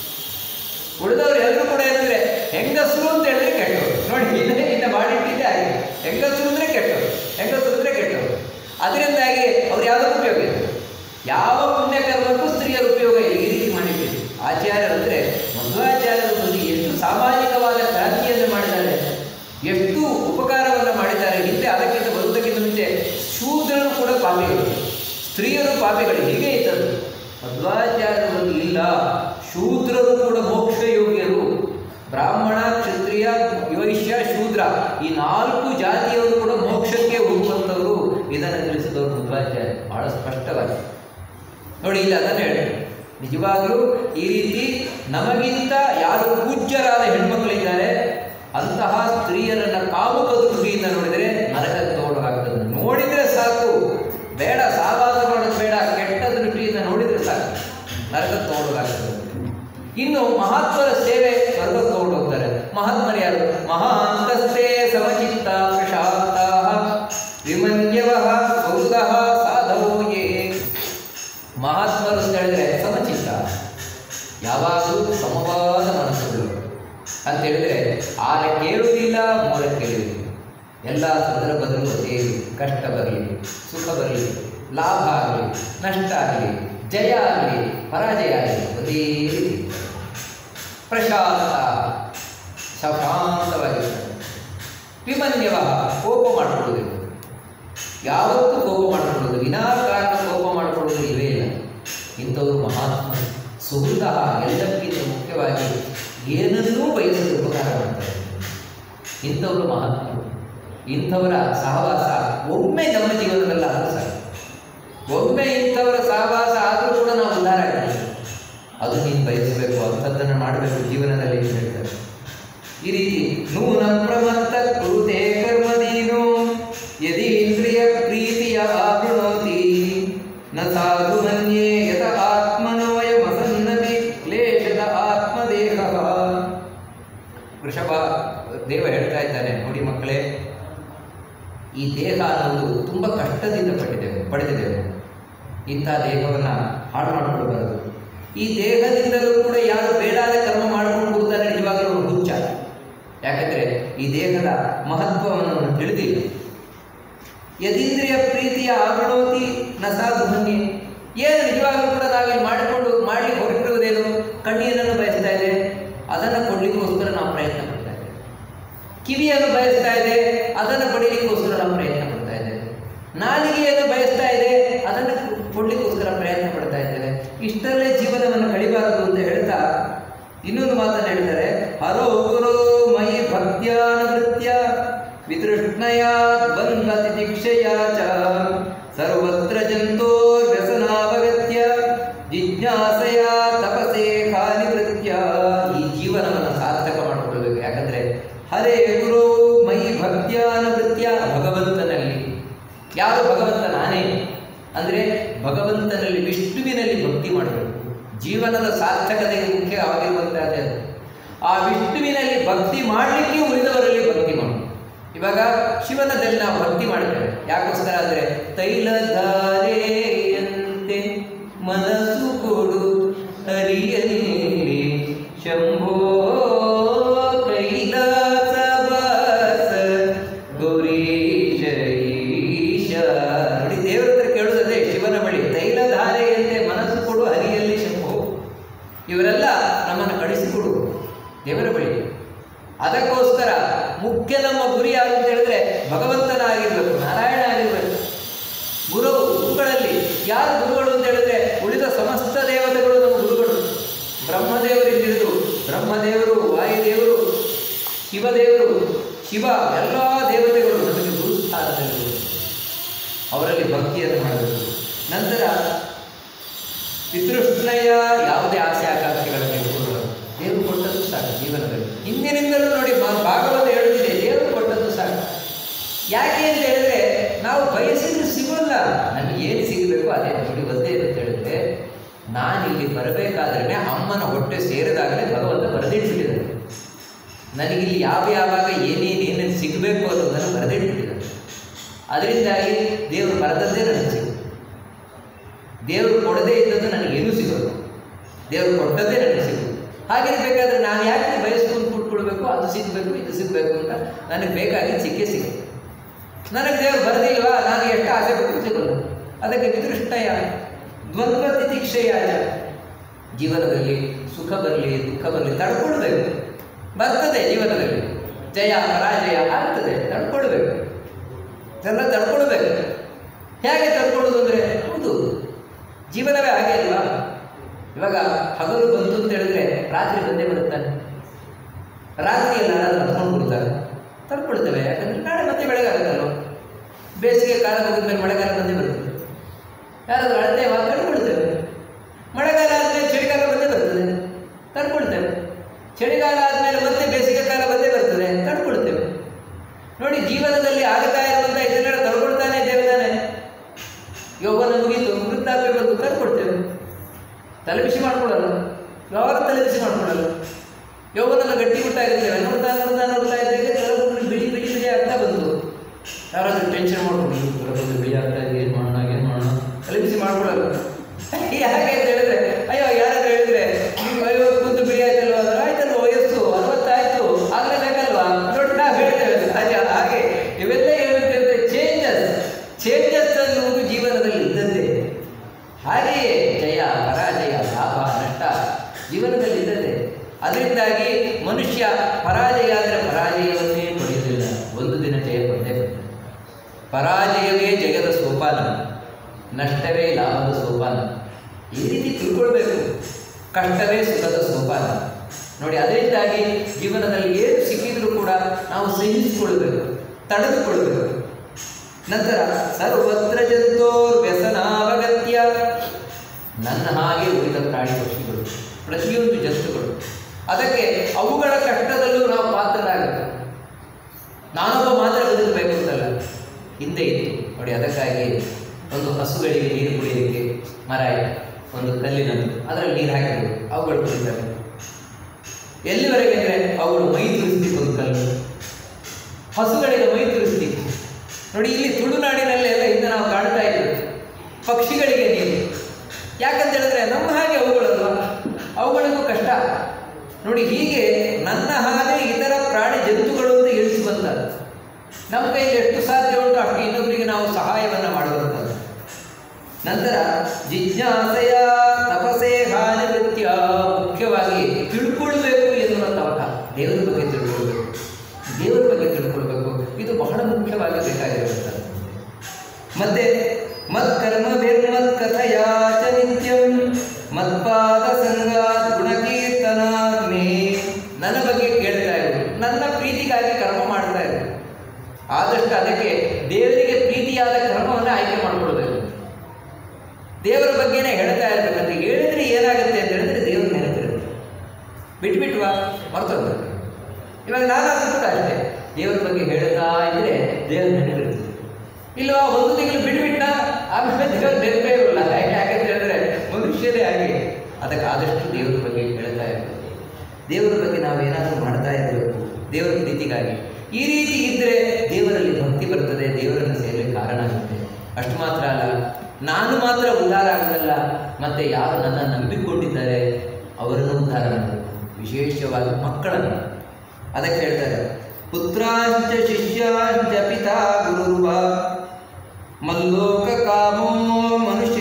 ಉಳಿದವರು ಎಲ್ಲರೂ ಕೂಡ ಏನಂದ್ರೆ ಹೆಂಗಸರು ಅಂತ ಹೇಳಿದ್ರೆ ಕೆಟ್ಟವರು ನೋಡಿ ಇದನ್ನೇ ಇನ್ನ ಮಾಡಿಟ್ಟಿದ್ದೆ ಆಗಿದೆ ಹೆಂಗಸರು ಅಂದ್ರೆ ಕೆಟ್ಟವರು ಹೆಂಗಸರು ಅಂದ್ರೆ ಕೆಟ್ಟವರು ಅದರಿಂದಾಗಿ ಅವ್ರು ಯಾವುದಕ್ಕೂ ಉಪಯೋಗ ಇಲ್ಲ ಯಾವ ಪುಣ್ಯ ಕರ್ಮಕ್ಕೂ ಸ್ತ್ರೀಯರ ಉಪಯೋಗ ಇಲ್ಲ ಈ ರೀತಿ ಮಾಡಿಟ್ಟಿದೆ ಆಚಾರ್ಯರಂದ್ರೆ ಮಧ್ವಾಚಾರ್ಯರ ಬಗ್ಗೆ ಎಷ್ಟು ಸಾಮಾಜಿಕವಾದ ಕ್ರಾಂತಿಯನ್ನು ಮಾಡಿದ್ದಾರೆ ಎಷ್ಟು ಉಪಕಾರವನ್ನು ಮಾಡಿದ್ದಾರೆ ಹಿಂದೆ ಅದಕ್ಕಿಂತ ಬರುವುದಕ್ಕಿಂತ ಮುಂಚೆ ಶೂದ್ರರು ಕೂಡ ಪಾಪಿಗಳು ಸ್ತ್ರೀಯರು ಪಾಪಿಗಳು ಹೀಗೆ ಇದ್ದದ್ದು ಮಧ್ವಾಚಾರ್ಯರ ಬಗ್ಗೆ ಇಲ್ಲ ಶೂದ್ರರು ಕೂಡ ಮೋಕ್ಷ ಯೋಗ್ಯರು ಬ್ರಾಹ್ಮಣ ಕ್ಷತ್ರಿಯ ವೈಶ್ಯ ಶೂದ್ರ ಈ ನಾಲ್ಕು ಜಾತಿಯವರು ಕೂಡ ಮೋಕ್ಷಕ್ಕೆ ಹೋಗುವಂಥವರು ಇದನ್ನು ತಿಳಿಸಿದವರು ಮಧ್ವಾಚಾರ್ಯ ಬಹಳ ಸ್ಪಷ್ಟವಾಗಿ ನೋಡಿ ಇಲ್ಲಿ ಅದನ್ನು ಹೇಳಿ ನಿಜವಾಗಲೂ ಈ ರೀತಿ ನಮಗಿಂತ ಯಾರು ಪೂಜ್ಯರಾದ ಹೆಣ್ಮಕ್ಳಿದ್ದಾರೆ ಅಂತಹ ಸ್ತ್ರೀಯರನ್ನ ಕಾಮುಕ ದೃಷ್ಟಿಯಿಂದ ನೋಡಿದರೆ ನರಕಕ್ಕೆ ತಗೊಂಡು ಹಾಕ್ತದೆ ನೋಡಿದರೆ ಸಾಕು ಬೇಡ ಸಾವಾಸ ಮಾಡೋದು ಬೇಡ ಕೆಟ್ಟ ದೃಷ್ಟಿಯಿಂದ ನೋಡಿದರೆ ಸಾಕು ನರಕಕ್ಕೆ ತಗೊಂಡು ಹಾಕ್ತದೆ ಇನ್ನು ಮಹಾತ್ಮರ ಸೇವೆ ಸ್ವರ್ಗಕ್ಕೆ ತಗೊಂಡು ಹೋಗ್ತಾರೆ ಮಹಾತ್ಮರು ಯಾರು ಮಹಾಂತಸ್ಥೆ ಸಮಚಿತ್ತ ಪ್ರಶಾಂತ ವಿಮನ್ಯವ ಸೌದ ಸಾಧವೋ ಯೇ ಮಹಾತ್ಮರು ಅಂತ ಹೇಳಿದ್ರೆ ಸಮಚಿತ್ತ ಯಾವಾಗಲೂ ಸಮವಾದ ಮನಸ್ಸುಗಳು ಅಂತ ಹೇಳಿದ್ರೆ ಆಗ ಕೇಳುವುದಿಲ್ಲ ಮೂಲ ಕೇಳುವುದಿಲ್ಲ ಎಲ್ಲ ಸಂದರ್ಭದಲ್ಲೂ ಅದೇ ಕಷ್ಟ ಬರಲಿ ಸುಖ ಬರಲಿ ಲಾಭ ಆಗಲಿ ನಷ್ಟ ಆಗಲಿ ಜಯ ಆಗಲಿ ಪರಾಜಯ ಆಗಲಿ ಒಂದೇ ರೀತಿ ಪ್ರಶಾಂತ ಶಾಂತವಾಗಿರ್ತಾರೆ ವಿಮನ್ಯವ ಕೋಪ ಮಾಡಿಕೊಳ್ಳುವುದಿಲ್ಲ ಯಾವತ್ತೂ ಕೋಪ ಮಾಡಿಕೊಳ್ಳೋದು ವಿನಾಕಾರಣ ಕೋಪ ಮಾಡಿಕೊಳ್ಳೋದು ಇವೇ ಇಲ್ಲ ಇಂಥವರು ಮಹಾತ್ಮ ಸುಹೃದ ಎಲ್ಲಕ್ಕಿಂತ ಮುಖ್ಯವಾಗಿ ಏನನ್ನೂ ಬಯಸಲು ಉಪಕಾರ ಮಾಡ್ತಾರೆ ಇಂಥವರು ಮಹಾತ್ಮರು ಇಂಥವರ ಸಹವಾಸ ಒಮ್ಮೆ ನಮ್ಮ ಜೀವನದಲ್ಲಿ ಆದರೂ ಸಾಕು ಒಮ್ಮೆ ಇಂಥವರ ಸಹವಾಸ ಆದರೂ ಕೂಡ ನಾವು ಉದ್ಧಾರ ಆಗ್ತೀವಿ ಅದು ನೀನು ಬಯಸಬೇಕು ಅಂಥದ್ದನ್ನು ಮಾಡಬೇಕು ಜೀವನದಲ್ಲಿ ಅಂತ ಹೇಳ್ತಾರೆ ಈ ರೀತಿ ನೂನ ಪ್ರಮತ್ತ ಕೃತೆ ಕರ್ಮದೀನು ಯದಿ ಇಂದ್ರಿಯ ಪ್ರೀತಿಯ ಆವೃಣೋತಿ ನ ಸಾಧು ಮನ್ಯೇ ಯತ ಆತ್ಮನೋಯ ಮಸನ್ನತಿ ಕ್ಲೇಶದ ಆತ್ಮದೇಹ ವೃಷಭ ದೇವ ಹೇಳ್ತಾ ಇದ್ದಾನೆ ನೋಡಿ ಮಕ್ಕಳೇ ಈ ದೇಹ ಅನ್ನೋದು ತುಂಬ ಕಷ್ಟದಿಂದ ಪಟ್ಟಿದ್ದೇವೆ ಪಡೆದಿದ್ದೇವೆ ಇಂಥ ದೇಹವನ್ನು ಹಾಳು ಮಾಡಿಕೊಳ್ಬಾರದು ಈ ದೇಹದಿಂದಲೂ ಕೂಡ ಯಾರು ಬೇಡಾದ ಕರ್ಮ ಮಾಡ್ಕೊಂಡು ಕೂಡ್ತಾನೆ ನಿಜವಾಗಲೂ ಅವನು ಹುಚ್ಚ ಯಾಕಂದ್ರೆ ಈ ದೇಹದ ಮಹತ್ವವನ್ನು ಅವನು ತಿಳಿದಿಲ್ಲ ಯದೀಂದ್ರಿಯ ಪ್ರೀತಿಯ ಆವೃಣೋತಿ ನ ಸಾಧು ಬನ್ನಿ ಏನು ನಿಜವಾಗಲೂ ಕೂಡ ನಾವಿಲ್ಲಿ ಮಾಡಿಕೊಂಡು ಮಾಡ್ಲಿಕ್ಕೆ ಹೊರಟಿರುವುದೇನು ಕಣ್ಣೀರನ್ನು ಬಯಸ್ತಾ ಇದೆ ಅದನ್ನು ಕೊಡ್ಲಿಕ್ಕೋಸ್ಕರ ನಾವು ಪ್ರಯತ್ನ ಪಡ್ತಾ ಇದ್ದೇವೆ ಕಿವಿಯನ್ನು ಬಯಸ್ತಾ ಇದೆ ಅದನ್ನು ಪಡೀಲಿಕ್ಕೋಸ್ಕರ ನಾವು ಪ್ರಯತ್ನ ಪಡ್ತಾ ಇದ್ದೇವೆ ನಾಲಿಗೆಯನ್ನು ಬಯಸ್ತಾ ಇದೆ ಅದನ್ನು ಕೊಡ್ಲಿಕ್ಕೋಸ್ಕರ ಪ್ರಯತ್ನ ಪಡ್ತಾ ಇದ್ದೇವೆ ಇಷ್ಟರಲ್ಲೇ ಜೀವನವನ್ನು ಕಳಿಬಾರದು ಅಂತ ಹೇಳ್ತಾ ಇನ್ನೊಂದು ಮಾತನ್ನು ಹೇಳ್ತಾರೆ ಹರೋ ಗುರು ಮಯಿ ಭಕ್ತ್ಯಾನುವೃತ್ಯ ವಿತೃಷ್ಣಯ ದ್ವಂದ್ವ ತಿತಿಕ್ಷಯ ಚ ಸರ್ವತ್ರ ಜಂತೋರ್ ವ್ಯಸನಾವಗತ್ಯ ಜಿಜ್ಞಾಸೆಯ ತಪಸೆ ಕಾನಿವೃತ್ಯ ಈ ಜೀವನವನ್ನು ಸಾರ್ಥಕ ಮಾಡಿಕೊಳ್ಬೇಕು ಯಾಕಂದ್ರೆ ಹರೇ ಗುರು ಮೈ ಭಕ್ತ್ಯಾನುವೃತ್ಯ ಭಗವಂತನಲ್ಲಿ ಯಾರು ಭಗವಂತ ನಾನೇ ಅಂದ್ರೆ ಭಗವಂತನಲ್ಲಿ ವಿಷ್ಣುವಿನಲ್ಲಿ ಭಕ್ತಿ ಮಾಡಬೇಕು ಜೀವನದ ಸಾರ್ಥಕತೆಗೆ ಮುಖ್ಯವಾಗಿರುವಂತಹದ್ದೇ ಅದು ಆ ವಿಷ್ಣುವಿನಲ್ಲಿ ಭಕ್ತಿ ಮಾಡಲಿಕ್ಕೆ ಉಳಿದವರಲ್ಲಿ ಭಕ್ತಿ ಮಾಡು ಇವಾಗ ಶಿವನದಲ್ಲಿ ನಾವು ಭಕ್ತಿ ಮಾಡ್ತೇವೆ ಯಾಕೋಸ್ಕರ ಅಂದರೆ ತೈಲಧಾರೆಯಂತೆ ಮನಸ್ಸು ಕೊಡು ಹರಿಯಲ್ಲಿ ಶಂಭೋ ಕೈಲಾಸ ವಾಸ ಗೌರೀಶ ಈಶ ನೋಡಿ ದೇವರ ಹತ್ರ ಕೇಳುವುದೇ ಶಿವನ ಬಳಿ ತೈಲಧಾರೆಯಂತೆ ಮನಸ್ಸು ಕೊಡು ಹರಿಯಲ್ಲಿ ಶಂಭೋ ಇವರೆಲ್ಲ ನಮ್ಮನ್ನು ಕಳಿಸಿಕೊಡು ದೇವರ ಬಳಿ ಅದಕ್ಕೋಸ್ಕರ ಮುಖ್ಯ ನಮ್ಮ ಗುರಿ ಯಾರು ಅಂತ ಹೇಳಿದ್ರೆ ಭಗವಂತನಾಗಿರ್ಬೇಕು ನಾರಾಯಣ ಆಗಿರ್ಬೇಕು ಗುರು ಗುರುಗಳಲ್ಲಿ ಯಾರು ಗುರುಗಳು ಅಂತ ಹೇಳಿದ್ರೆ ಉಳಿದ ಸಮಸ್ತ ದೇವತೆಗಳು ನಮ್ಮ ಗುರುಗಳು ಬ್ರಹ್ಮದೇವರಿಂದ ಹಿಡಿದು ಬ್ರಹ್ಮದೇವರು ವಾಯುದೇವರು ಶಿವದೇವರು ಶಿವ ಎಲ್ಲ ದೇವತೆಗಳು ನಮಗೆ ಗುರು ಸ್ಥಾನದಲ್ಲಿ ಅವರಲ್ಲಿ ಭಕ್ತಿಯನ್ನು ಮಾಡಬೇಕು ನಂತರ ಪಿತೃಷ್ಣಯ ಯಾವುದೇ ಆಸೆ ಆಕಾಂಕ್ಷೆಗಳನ್ನು ಇಟ್ಕೊಳ್ಳೋದು ದೇವರು ಕೊಟ್ಟದ್ದು ಸಾಕು ಜೀವನದಲ್ಲಿ ಹಿಂದಿನಿಂದಲೂ ನೋಡಿ ಭಾ- ಭಾಗವತ ಹೇಳುತ್ತಿದೆ ದೇವರು ಕೊಟ್ಟದ್ದು ಸಾಕು ಯಾಕೆ ಅಂತ ಹೇಳಿದ್ರೆ ನಾವು ಬಯಸಿದ್ರೆ ಸಿಗೋಲ್ಲ ನಮಗೆ ಏನು ಸಿಗಬೇಕು ಅದೇ ನೋಡಿ ಒಂದೇ ಅಂತ ಹೇಳಿದ್ರೆ ನಾನು ಇಲ್ಲಿ ಬರಬೇಕಾದ್ರೆ ಅಮ್ಮನ ಹೊಟ್ಟೆ ಸೇರಿದಾಗಲೇ ಭಗವಂತ ಬರೆದಿಟ್ಬಿಟ್ಟಿದ್ದಾನೆ ನನಗಿಲ್ಲಿ ಯಾವ ಯಾವಾಗ ಏನೇನು ಏನೇನು ಸಿಗಬೇಕು ಅನ್ನೋದನ್ನು ಬರೆದಿಟ್ಬಿಟ್ಟಿದ್ದಾನೆ ಅದರಿಂದಾಗಿ ದೇವರು ಬರೆದದ್ದೇ ನನಗೆ ಸಿಗುತ್ತೆ ದೇವರು ಕೊಡದೇ ಇದ್ದದ್ದು ನನಗೇನೂ ಸಿಗೋದು ದೇವರು ಕೊಟ್ಟದ್ದೇ ನನಗೆ ಸಿಗೋದು ಹಾಗಿರ್ಬೇಕಾದ್ರೆ ನಾನು ಯಾಕೆ ಬಯಸ್ಕೊಂಡು ಕೂತ್ಕೊಳ್ಬೇಕು ಅದು ಸಿಗಬೇಕು ಇದು ಸಿಗಬೇಕು ಅಂತ ನನಗೆ ಬೇಕಾಗಿ ಸಿಕ್ಕೇ ಸಿಗುತ್ತೆ ನನಗೆ ದೇವರು ಬರದಿಲ್ವಾ ನಾನು ಎಷ್ಟು ಆಸೆ ಪಟ್ಟು ಸಿಗೋಲ್ಲ ಅದಕ್ಕೆ ವಿತೃಷ್ಟಯ ದ್ವಂದ್ವ ತಿತಿಕ್ಷಯ ಜೀವನದಲ್ಲಿ ಸುಖ ಬರಲಿ ದುಃಖ ಬರಲಿ ತಡ್ಕೊಳ್ಬೇಕು ಬರ್ತದೆ ಜೀವನದಲ್ಲಿ ಜಯ ಪರಾಜಯ ಆಗ್ತದೆ ತಡ್ಕೊಳ್ಬೇಕು ಎಲ್ಲ ತಡ್ಕೊಳ್ಬೇಕು ಹೇಗೆ ತಡ್ಕೊಳ್ಳೋದು ಅಂದರೆ ಹೌದು ಜೀವನವೇ ಹಾಗೆ ಅಲ್ವಾ ಇವಾಗ ಹಗಲು ಬಂತು ಅಂತ ಹೇಳಿದ್ರೆ ರಾತ್ರಿ ಬಂದೇ ಬರುತ್ತಾನೆ ರಾತ್ರಿ ಎಲ್ಲ ಹತ್ಕೊಂಡು ಬಿಡ್ತಾರೆ ತಡ್ಕೊಳ್ತೇವೆ ಯಾಕಂದ್ರೆ ನಾಳೆ ಮತ್ತೆ ಬೆಳಗಾಗುತ್ತಲ್ವ ಬೇಸಿಗೆ ಕಾಲ ಮುಗಿದ್ಮೇಲೆ ಮಳೆಗಾಲ ಬಂದೇ ಬರ್ತದೆ ಯಾರಾದ್ರೂ ಅಳ್ತೇವ ತಡ್ಕೊಳ್ತೇವೆ ಮಳೆಗಾಲ ಆದಮೇಲೆ ಚಳಿಗಾಲ ಬಂದೇ ಬರ್ತದೆ ತಡ್ಕೊಳ್ತೇವೆ ಚಳಿಗಾಲ ಆದಮೇಲೆ ಮತ್ತೆ ಬೇಸಿಗೆ ಕಾಲ ಬಂದೇ ಬರ್ತದೆ ತಡ್ಕೊಳ್ತೇವೆ ನೋಡಿ ಜೀವನದಲ್ಲಿ ಆಗ್ತಾ ಇರುವಂಥ ಇದನ್ನೆಲ್ಲ ತಡ್ಕೊಳ್ತಾನೆ ಇದ್ದೇವೆ ತಾನೆ ಯೌವನ ಮುಗೀತು ವೃದ್ಧಾಪ್ಯ ಬಂದು ತಡ್ಕೊಳ್ತೇವೆ ತಲೆಬಿಸಿ ಮಾಡ್ಕೊಳ್ಳಲ್ಲ ಯಾವಾಗ ತಲೆಬಿಸಿ ಮಾಡ್ಕೊಳ್ಳಲ್ಲ ಯೌವನೆಲ್ಲ ಗಟ್ಟಿ ಮುಟ್ಟಾಗಿರ್ತೇವೆ ನೋಡ್ತಾ ನೋಡ್ತಾ ನೋಡ್ತಾ ಇದ್ದಾಗ ತಲೆಬುಟ್ಟು ಬಿಳಿ ಬಿಳಿ ಬಿಳಿ ಆಗ್ತಾ ಬಂತು ಯಾರಾದ್ರೂ ಟೆನ್ಷನ್ ಮಾಡ್ಕೊಂಡು ತಲೆಬುಟ್ಟು ಬಿಳಿ ಆಗ್ತಾ ಇದೆ ಏನು ಮಾಡೋಣ ಏನು ಮಾಡೋಣ ತಲೆಬಿಸಿ ಮಾಡ್ಕೊಳ್ಳಲ್ಲ ಯಾಕೆ ಅಂತ ಹೇಳಿದ್ರೆ ಅಯ್ಯೋ ಯಾರಾದ್ರೂ ಹೇಳಿದ್ರೆ ನೀವು ಐವತ್ತು ಕೂತು ಬಿಳಿ ಆಯ್ತಲ್ವ ಅಂದ್ರೆ ಆಯ್ತಲ್ವ ವಯಸ್ಸು ಅರವತ್ತಾಯ್ತು ಆಗ್ಲೇಬೇಕಲ್ವಾ ನೋಡಿ ನಾವು ಹೇಳ್ತೇವೆ ಸಹಜ ಹಾಗೆ ಇವೆಲ್ಲ ಏನಂತ ಹೇಳಿದ್ರೆ ಚೇಂಜಸ್ ಚೇಂಜಸ್ ಅನ್ನುವುದು ಜೀವನದಲ್ಲಿ ಇದ್ದದ್ದೇ ಹಾಗೆಯೇ ಜಯ ಪರಾಜಯ ಲಾಭ ನಷ್ಟ ಜೀವನದಲ್ಲಿ ಇದ್ದದ್ದೇ ಅದರಿಂದಾಗಿ ಮನುಷ್ಯ ಪರಾಜಯ ಅಂದರೆ ಪರಾಜಯವನ್ನೇ ಪಡೆಯುವುದಿಲ್ಲ ಒಂದು ದಿನ ಜಯ ಬಂದೇ ಬರ್ತದೆ ಪರಾಜಯವೇ ಜಯದ ಸೋಪಾನ ನಷ್ಟವೇ ಲಾಭದ ಸೋಪಾನ ಈ ರೀತಿ ತಿಳ್ಕೊಳ್ಬೇಕು ಕಷ್ಟವೇ ಸುಖದ ಸೋಪಾನ ನೋಡಿ ಅದರಿಂದಾಗಿ ಜೀವನದಲ್ಲಿ ಏನು ಸಿಕ್ಕಿದ್ರೂ ಕೂಡ ನಾವು ಸಹಿಸಿಕೊಳ್ಬೇಕು ತಡೆದುಕೊಳ್ಬೇಕು ನಂತರ ಸರ್ವತ್ರ ಜಂತೋರ್ ವ್ಯಸನಾವಗತ್ಯ ನನ್ನ ಹಾಗೆ ಉಳಿದ ಪ್ರಾಣಿ ಪಕ್ಷಿಗಳು ಪ್ರತಿಯೊಂದು ಜಂತುಗಳು ಅದಕ್ಕೆ ಅವುಗಳ ಕಷ್ಟದಲ್ಲೂ ನಾವು ಪಾತ್ರರಾಗಬೇಕು ನಾನೊಬ್ಬ ಮಾತ್ರ ಬದುಕಬೇಕು ಅಂತಲ್ಲ ಹಿಂದೆ ಇತ್ತು ನೋಡಿ ಅದಕ್ಕಾಗಿ ಒಂದು ಹಸುಗಳಿಗೆ ನೀರು ಕುಡಿಯಲಿಕ್ಕೆ ಮರ ಇದೆ ಒಂದು ಕಲ್ಲಿನದ್ದು ಅದರಲ್ಲಿ ನೀರು ಹಾಕಿದ್ರು ಅವುಗಳು ಕುಡಿತವೆ ಎಲ್ಲಿವರೆಗೆ ಅಂದರೆ ಅವುಗಳು ಮೈ ತುರಿಸ್ಲಿಕ್ಕೆ ಒಂದು ಕಲ್ಲು ಹಸುಗಳಿಗೆ ಮೈ ತುರಿಸ್ಲಿಕ್ಕೆ ನೋಡಿ ಇಲ್ಲಿ ತುಳುನಾಡಿನಲ್ಲೆಲ್ಲ ಇಂದ ನಾವು ಕಾಣ್ತಾ ಇದ್ದೇವೆ ಪಕ್ಷಿಗಳಿಗೆ ನೀರು ಯಾಕಂತ ಹೇಳಿದ್ರೆ ನಮ್ಮ ಹಾಗೆ ಅವುಗಳಲ್ವಾ ಅವುಗಳಿಗೂ ಕಷ್ಟ ನೋಡಿ ಹೀಗೆ ನನ್ನ ಹಾಗೆ ಇತರ ಪ್ರಾಣಿ ಜಂತುಗಳು ಅಂತ ಇಳಿಸುವಂಥದ್ದು ನಮ್ಮ ಕೈಯಲ್ಲಿ ಎಷ್ಟು ಸಾಧ್ಯ ಉಂಟು ಅಷ್ಟು ಇನ್ನೊಬ್ಬರಿಗೆ ನಾವು ಸಹಾಯವನ್ನು ಮಾಡುವಂಥದ್ದು ನಂತರ ಜಿಜ್ಞಾಸೆಯ ತಪಸೆ ಹಾನಿ ನೃತ್ಯ ಮುಖ್ಯವಾಗಿ ತಿಳ್ಕೊಳ್ಬೇಕು ಎನ್ನುವ ತವಕ ದೇವರ ಬಗ್ಗೆ ತಿಳ್ಕೊಳ್ಬೇಕು ದೇವರ ಬಗ್ಗೆ ತಿಳ್ಕೊಳ್ಬೇಕು ಇದು ಬಹಳ ಮುಖ್ಯವಾಗಿ ಬೇಕಾಗಿರುವಂಥದ್ದು ಮತ್ತೆ ಮತ್ಕರ್ಮ ನಿರ್ಮತ್ ಕಥಯಾ ಚ ನಿತ್ಯಂ ಮತ್ಪಾದ ಸಂಗಾತ್ ಗುಣಕೀರ್ತನಾಗ್ನೇ ನನ್ನ ಬಗ್ಗೆ ಕೇಳ್ತಾ ಇರು ನನ್ನ ಪ್ರೀತಿಗಾಗಿ ಕರ್ಮ ಮಾಡ್ತಾ ಇರು ಆದಷ್ಟು ಅದಕ್ಕೆ ದೇವರಿಗೆ ಪ್ರೀತಿಯಾದ ಕರ್ಮವನ್ನು ಆಯ್ಕೆ ಮಾಡ್ಕೊಳ್ಬೇಕು ದೇವರ ಬಗ್ಗೆನೇ ಹೇಳ್ತಾ ಇರ್ಬೇಕಂತ ಹೇಳಿದ್ರೆ ಏನಾಗುತ್ತೆ ಅಂತ ಹೇಳಿದ್ರೆ ದೇವರು ನೆನಪಿರುತ್ತೆ ಬಿಟ್ಬಿಟ್ವಾ ಮರ್ತೋಗ್ಬೇಕು ಇವಾಗ ನಾನಾದ್ರೂ ಕೂಡ ಅಷ್ಟೇ ದೇವರ ಬಗ್ಗೆ ಹೇಳ್ತಾ ಇದ್ರೆ ದೇವ್ರ ನೆನಪಿರುತ್ತೆ ಇಲ್ವಾ ಒಂದು ತಿಂಗಳು ಬಿಟ್ಬಿಟ್ಟ ಆಮೇಲೆ ದೇವ್ರ ನೆನಪೇ ಇರಲ್ಲ ಯಾಕಂತ ಹೇಳಿದ್ರೆ ಮನುಷ್ಯರೇ ಹಾಗೆ ಅದಕ್ಕೆ ಆದಷ್ಟು ದೇವರ ಬಗ್ಗೆ ಹೇಳ್ತಾ ಇರಬೇಕು ದೇವರ ಬಗ್ಗೆ ನಾವು ಏನಾದರೂ ಮಾಡ್ತಾ ಇರಬೇಕು ದೇವರ ಪ್ರೀತಿಗಾಗಿ ಈ ರೀತಿ ಇದ್ದರೆ ದೇವರಲ್ಲಿ ಭಕ್ತಿ ಬರ್ತದೆ ದೇವರನ್ನು ಸೇರಲಿಕ್ಕೆ ಕಾರಣ ಆಗುತ್ತೆ ಅಷ್ಟು ಮಾತ್ರ ಅಲ್ಲ ನಾನು ಮಾತ್ರ ಉದ್ಧಾರ ಆಗೋದಲ್ಲ ಮತ್ತು ಯಾರು ನನ್ನ ನಂಬಿಕೊಂಡಿದ್ದಾರೆ ಅವರನ್ನು ಉದ್ಧಾರ ಮಾಡಬೇಕು ವಿಶೇಷವಾಗಿ ಮಕ್ಕಳನ್ನು ಅದಕ್ಕೆ ಹೇಳ್ತಾರೆ ಪುತ್ರಾಂಚ ಶಿಷ್ಯಾಂಚ ಪಿತಾ ಗುರುರ್ವ ಮಲ್ಲೋಕ ಕಾಮೋ ಮನುಷ್ಯ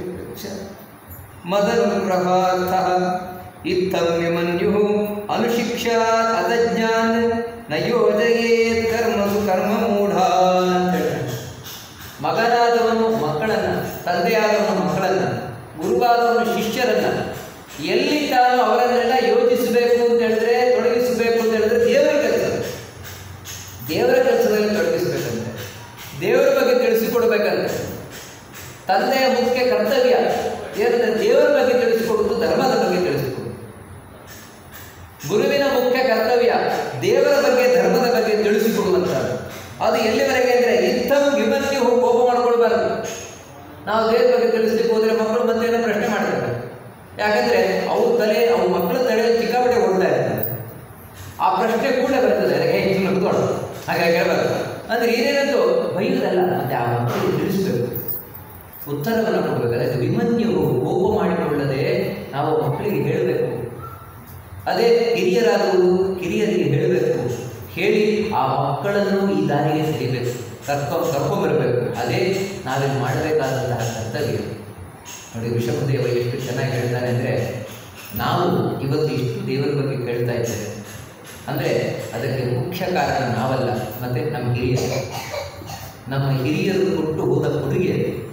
ಮದನುಗ್ರಹಾರ್ಥ ಇತ್ತಂ ವಿಮನ್ಯು ಅನುಶಿಕ್ಷಾತ್ ಅದಜ್ಞಾನ್ ನ ಯೋಜಯೇತ್ ಕರ್ಮಸು ಕರ್ಮ ಮೂಢಾನ್ ಅಂತ ಹೇಳ್ತಾರೆ. ಮಗನಾದವನು ಮಕ್ಕಳನ್ನ ತಂದೆಯಾದವನು ಮಕ್ಕಳನ್ನ ಗುರುವಾದವನು ಶಿಷ್ಯರನ್ನ ಎಲ್ಲಿ ತಾನು ಅವರನ್ನೆಲ್ಲ ಯೋಚಿಸಬೇಕು ಅಂತ ಹೇಳಿದ್ರೆ ತೊಡಗಿಸಬೇಕು ಅಂತ ಹೇಳಿದ್ರೆ ದೇವರ ಕೆಲಸ ದೇವರ ಕೆಲಸದಲ್ಲಿ ತೊಡಗಿಸ್ಬೇಕಂತೆ ದೇವರ ಬಗ್ಗೆ ತಿಳಿಸಿಕೊಡ್ಬೇಕಂತೆ ತಂದೆಯ ಮುಖ್ಯ ಕರ್ತವ್ಯ ಏನಂದ್ರೆ ದೇವರ ಬಗ್ಗೆ ತಿಳಿಸಿಕೊಡುವುದು ಧರ್ಮದ ಬಗ್ಗೆ ತಿಳಿಸಿಕೊಡುವುದು ಗುರುವಿನ ಮುಖ್ಯ ಕರ್ತವ್ಯ ದೇವರ ಬಗ್ಗೆ ಧರ್ಮದ ಬಗ್ಗೆ ತಿಳಿಸಿಕೊಡುವಂಥದ್ದು ಅದು ಎಲ್ಲಿವರೆಗೆ ಅಂದರೆ ಇಂಥವು ವಿಮನ್ಯು ಕೋಪ ಮಾಡ್ಕೊಳ್ಬಾರ್ದು ನಾವು ದೇವರ ಬಗ್ಗೆ ತಿಳಿಸ್ಲಿಕ್ಕೆ ಹೋದರೆ ಮಕ್ಕಳು ಮತ್ತೆ ಏನೋ ಪ್ರಶ್ನೆ ಮಾಡ್ತಾರೆ ಯಾಕಂದ್ರೆ ಅವ್ರ ತಲೆ ಅವ್ರ ಮಕ್ಕಳ ತಲೆ ಚಿಕ್ಕಾಪಟ್ಟೆ ಓಡ್ತಾ ಇರ್ತಾರೆ ಆ ಪ್ರಶ್ನೆ ಕೂಡ ಬರ್ತದೆ ಅದಕ್ಕೆ ಹೇ ಸುಮ್ಮನೆ ಕೂತ್ಕೊಳ್ಳು ಹಾಗಾಗಿ ಹೇಳ್ಬಾರ್ದು ಅಂದ್ರೆ ಏನೇನಂತೂ ಬೈಯುವುದಲ್ಲ ಮತ್ತೆ ಆ ಮಕ್ಕಳಿಗೆ ತಿಳಿಸ್ಬೇಕು ಉತ್ತರವನ್ನು ಕೊಡಬೇಕು ಅದಕ್ಕೆ ವಿಮನ್ಯು ಕೋಪ ಮಾಡಿಕೊಳ್ಳದೆ ನಾವು ಮಕ್ಕಳಿಗೆ ಹೇಳಬೇಕು ಅದೇ ಹಿರಿಯರಾದವರು ಕಿರಿಯರಿಗೆ ಹೇಳಬೇಕು ಹೇಳಿ ಆ ಮಕ್ಕಳನ್ನು ಈ ದಾರಿಗೆ ಸರಿಬೇಕು ಕರ್ಕೊ ಕರ್ಕೊಂಬರ್ಬೇಕು ಅದೇ ನಾವಿಲ್ಲಿ ಮಾಡಬೇಕಾದಂತಹ ಕರ್ತವ್ಯ ನೋಡಿ ಋಷಭದೇವ ಎಷ್ಟು ಚೆನ್ನಾಗಿ ಹೇಳ್ತಾನೆ ಅಂದರೆ ನಾವು ಇವತ್ತು ಇಷ್ಟು ದೇವರ ಬಗ್ಗೆ ಕೇಳ್ತಾ ಇದ್ದೇವೆ ಅಂದರೆ ಅದಕ್ಕೆ ಮುಖ್ಯ ಕಾರಣ ನಾವಲ್ಲ ಮತ್ತು ನಮ್ಮ ಹಿರಿಯರು ನಮ್ಮ ಹಿರಿಯರು ಕೊಟ್ಟು ಹೋದ ಕೊಡುಗೆ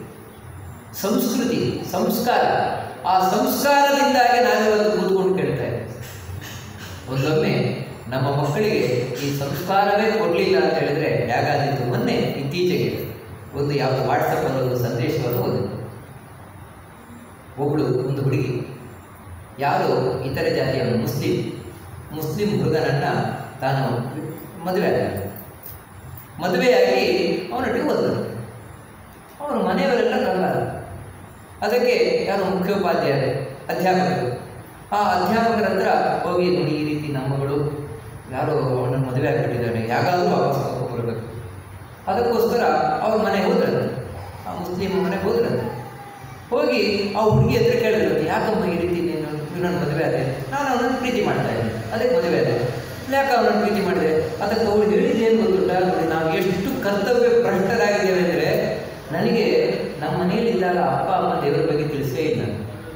ಸಂಸ್ಕೃತಿ ಸಂಸ್ಕಾರ ಆ ಸಂಸ್ಕಾರದಿಂದಾಗಿ ನಾವಿವತ್ತು ಕೂತ್ಕೊಂಡು ಕೇಳ್ತಾ ಇದ್ದೇವೆ ಒಂದೊಮ್ಮೆ ನಮ್ಮ ಮಕ್ಕಳಿಗೆ ಈ ಸಂಸ್ಕಾರವೇ ಕೊಡಲಿಲ್ಲ ಅಂತ ಹೇಳಿದ್ರೆ ಹೇಗಾದಿತ್ತು ಮೊನ್ನೆ ಇತ್ತೀಚೆಗೆ ಒಂದು ಯಾವ ವಾಟ್ಸಪ್ಪಲ್ಲಿ ಒಂದು ಸಂದೇಶವನ್ನು ಓದಿದೆ ಒಬ್ಬಳು ಒಂದು ಹುಡುಗಿ ಯಾರು ಇತರೆ ಜಾತಿಯವನು ಮುಸ್ಲಿಂ ಮುಸ್ಲಿಂ ಹುಡುಗನನ್ನು ತಾನು ಮದುವೆ ಆದ ಮದುವೆಯಾಗಿ ಅವನೊಟ್ಟಿಗೆ ಹೋದರು ಅವನು ಮನೆಯವರೆಲ್ಲ ಕಳ್ಳರು ಅದಕ್ಕೆ ಯಾರು ಮುಖ್ಯೋಪಾಧ್ಯಾಯರು ಅಧ್ಯಾಪಕರು ಆ ಅಧ್ಯಾಪಕರ ಹತ್ರ ಹೋಗಿ ನೋಡಿ ಈ ರೀತಿ ನಮ್ಮ ಮಗಳು ಯಾರೋ ಅವನನ್ನು ಮದುವೆ ಆಗಿಬಿಟ್ಟಿದ್ದಾನೆ ಯಾಕಾದರೂ ವಾಪಸ್ ಕರ್ಕೊಂಡ್ಬರ್ಬೇಕು ಅದಕ್ಕೋಸ್ಕರ ಅವ್ರ ಮನೆಗೆ ಹೋದ್ರಂತೆ ಆ ಮುಸ್ಲಿಂ ಮನೆಗೆ ಹೋದ್ರಂತೆ ಹೋಗಿ ಆ ಹುಡುಗಿ ಹತ್ರ ಕೇಳಿದ್ರು ಯಾಕಮ್ಮ ಈ ರೀತಿ ನೀನು ಇವನನ್ನು ಮದುವೆ ಆದೆ ನಾನು ಅವನನ್ನು ಪ್ರೀತಿ ಮಾಡ್ತಾ ಇದ್ದೆ ಅದಕ್ಕೆ ಮದುವೆ ಆದೆ ಯಾಕೆ ಅವನನ್ನು ಪ್ರೀತಿ ಮಾಡಿದೆ ಅದಕ್ಕೆ ಅವಳು ಹೇಳಿದ್ದೇನು ಗೊತ್ತುಂಟ ನೋಡಿ ನಾವು ಎಷ್ಟು ಕರ್ತವ್ಯ ಭ್ರಷ್ಟರಾಗಿದ್ದೇವೆ ಅಂದರೆ ನನಗೆ ನಮ್ಮ ಮನೆಯಲ್ಲಿದ್ದಾಗ ಅಪ್ಪ ಅಮ್ಮ ದೇವರ ಬಗ್ಗೆ ತಿಳಿಸೇ ಇಲ್ಲ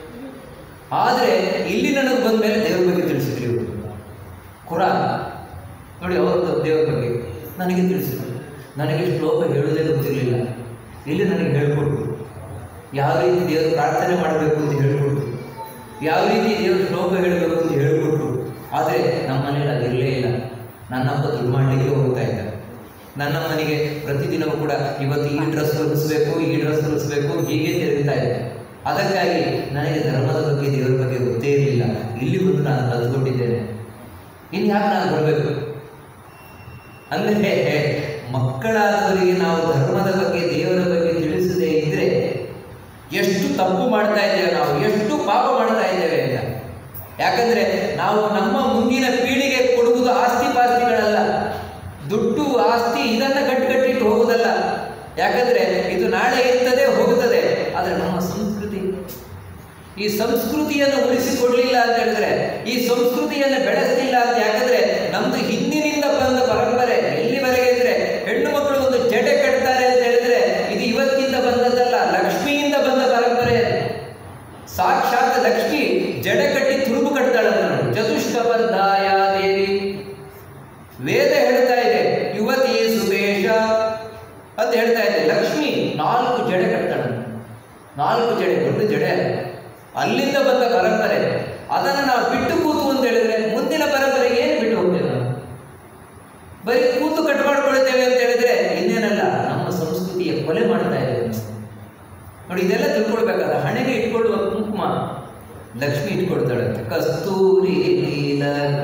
ಆದರೆ ಇಲ್ಲಿ ನನಗೆ ಬಂದ ಮೇಲೆ ದೇವರ ಬಗ್ಗೆ ತಿಳಿಸಿದ್ರು ಇವರು ಕುರಾನ್ ನೋಡಿ ಅವರದ್ದು ದೇವರ ಬಗ್ಗೆ ನನಗೆ ತಿಳಿಸಿದ್ರು ನನಗೆ ಶ್ಲೋಕ ಹೇಳುವುದೇ ಗೊತ್ತಿರಲಿಲ್ಲ ಇಲ್ಲಿ ನನಗೆ ಹೇಳ್ಕೊಟ್ರು ಯಾವ ರೀತಿ ದೇವರು ಪ್ರಾರ್ಥನೆ ಮಾಡಬೇಕು ಅಂತ ಹೇಳ್ಕೊಟ್ರು ಯಾವ ರೀತಿ ದೇವರು ಶ್ಲೋಕ ಹೇಳಬೇಕು ಅಂತ ಹೇಳ್ಕೊಟ್ರು ಆದರೆ ನಮ್ಮ ಮನೇಲಿ ಅದಿರಲೇ ಇಲ್ಲ ನನ್ನಪ್ಪ ದುಡ್ಡು ಮಾಡಲಿಕ್ಕೆ ಹೋಗ್ತಾ ಇದ್ದ ನನ್ನ ಮನೆಗೆ ಪ್ರತಿದಿನವೂ ಕೂಡ ಇವತ್ತು ಈ ಡ್ರೆಸ್ ಹೊಲಿಸ್ಬೇಕು ಈ ಡ್ರೆಸ್ ಹೊಲಿಸ್ಬೇಕು ಹೀಗೆ ತಿರುಗ್ತಾ ಇದೆ ಅದಕ್ಕಾಗಿ ನನಗೆ ಧರ್ಮದ ಬಗ್ಗೆ ದೇವರ ಬಗ್ಗೆ ಗೊತ್ತೇ ಇರಲಿಲ್ಲ ಇಲ್ಲಿ ಬಂದು ನಾನು ಕಲ್ತ್ಕೊಂಡಿದ್ದೇನೆ ಇನ್ನು ಯಾಕೆ ನಾನು ಬರಬೇಕು ಅಂದರೆ ಮಕ್ಕಳಾದವರಿಗೆ ನಾವು ಧರ್ಮದ ಬಗ್ಗೆ ದೇವರ ಬಗ್ಗೆ ತಿಳಿಸದೇ ಇದ್ರೆ ಎಷ್ಟು ತಪ್ಪು ಮಾಡ್ತಾ ಇದ್ದೇವೆ ನಾವು ಎಷ್ಟು ಪಾಪ ಮಾಡ್ತಾ ಇದ್ದೇವೆ ಅಂತ ಯಾಕಂದ್ರೆ ನಾವು ನಮ್ಮ ಮುಂದಿನ ಪೀಳಿಗೆ ಕೊಡುವುದು ಆಸ್ತಿ ಪಾಸ್ತಿಗಳಲ್ಲ ದುಡ್ಡು ಆಸ್ತಿ ಇದನ್ನ ಕಟ್ಟಿಕಟ್ಟಿಟ್ಟು ಹೋಗುವುದಲ್ಲ ಯಾಕಂದ್ರೆ ಇದು ನಾಳೆ ಇರ್ತದೆ ಹೋಗುತ್ತದೆ ಆದರೆ ನಮ್ಮ ಸಂಸ್ಕೃತಿ ಈ ಸಂಸ್ಕೃತಿಯನ್ನು ಉಳಿಸಿಕೊಡ್ಲಿಲ್ಲ ಅಂತ ಹೇಳಿದ್ರೆ ಈ ಸಂಸ್ಕೃತಿಯನ್ನು ಬೆಳೆಸಲಿಲ್ಲ ಅಂತ ಯಾಕಂದ್ರೆ ನಮ್ದು ಹಿಂದಿನಿಂದ ಬಂದ ಪರಂಪರೆ ಎಲ್ಲಿವರೆಗೆ ಇದ್ರೆ ಹೆಣ್ಣು ಮಕ್ಕಳು ಒಂದು ಜಡೆ ಕಟ್ತಾರೆ ಅಂತ ಹೇಳಿದ್ರೆ ಇದು ಇವತ್ತಿಂದ ಬಂದದ್ದಲ್ಲ ಲಕ್ಷ್ಮಿಯಿಂದ ಬಂದ ಪರಂಪರೆ ಸಾಕ್ಷಾತ್ ಲಕ್ಷ್ಮಿ ಜಡೆ ಕಟ್ಟಿ ತುರುಬು ಕಟ್ತಾಳಂತ ನೋಡಿ ಚತುಷ್ಕಬದ್ಧಾಯ ದೇವಿ ವೇದ ಹೇಳ್ತಾ ಇದೆ ಯುವತಿ ಸುಬೇಶ ಅಂತ ಹೇಳ್ತಾ ಇದೆ ಲಕ್ಷ್ಮಿ ನಾಲ್ಕು ಜಡೆ ಕಟ್ತಾಳಂತ ನಾಲ್ಕು ಜಡೆ ದೊಡ್ಡ ಜಡೆ ಅಲ್ಲ. ಅಲ್ಲಿಂದ ಬಂದ ಪರಂಪರೆ ಅದನ್ನು ನಾವು ಬಿಟ್ಟು ಕೂತು ಅಂತ ಹೇಳಿದ್ರೆ ಮುಂದಿನ ಪರಂಪರೆಗೆ ಏನು ಬಿಟ್ಟು ಹೋಗ್ತೇವೆ ನಾವು ಬರೀ ಕೂತು ಕಟ್ ಮಾಡ್ಕೊಳ್ತೇವೆ ಅಂತ ಹೇಳಿದ್ರೆ ಇನ್ನೇನಲ್ಲ ನಮ್ಮ ಸಂಸ್ಕೃತಿಯ ಕೊಲೆ ಮಾಡ್ತಾ ಇದ್ದೇವೆ ನಾವು. ನೋಡಿ ಇದೆಲ್ಲ ತಿಳ್ಕೊಳ್ಬೇಕಾದ ಹಣೆಗೆ ಇಟ್ಕೊಳ್ಳುವ ಕುಂಕುಮ ಲಕ್ಷ್ಮಿ ಇಟ್ಕೊಳ್ತಾಳಂತೆ ಕಸ್ತೂರಿ ನೀಲಕ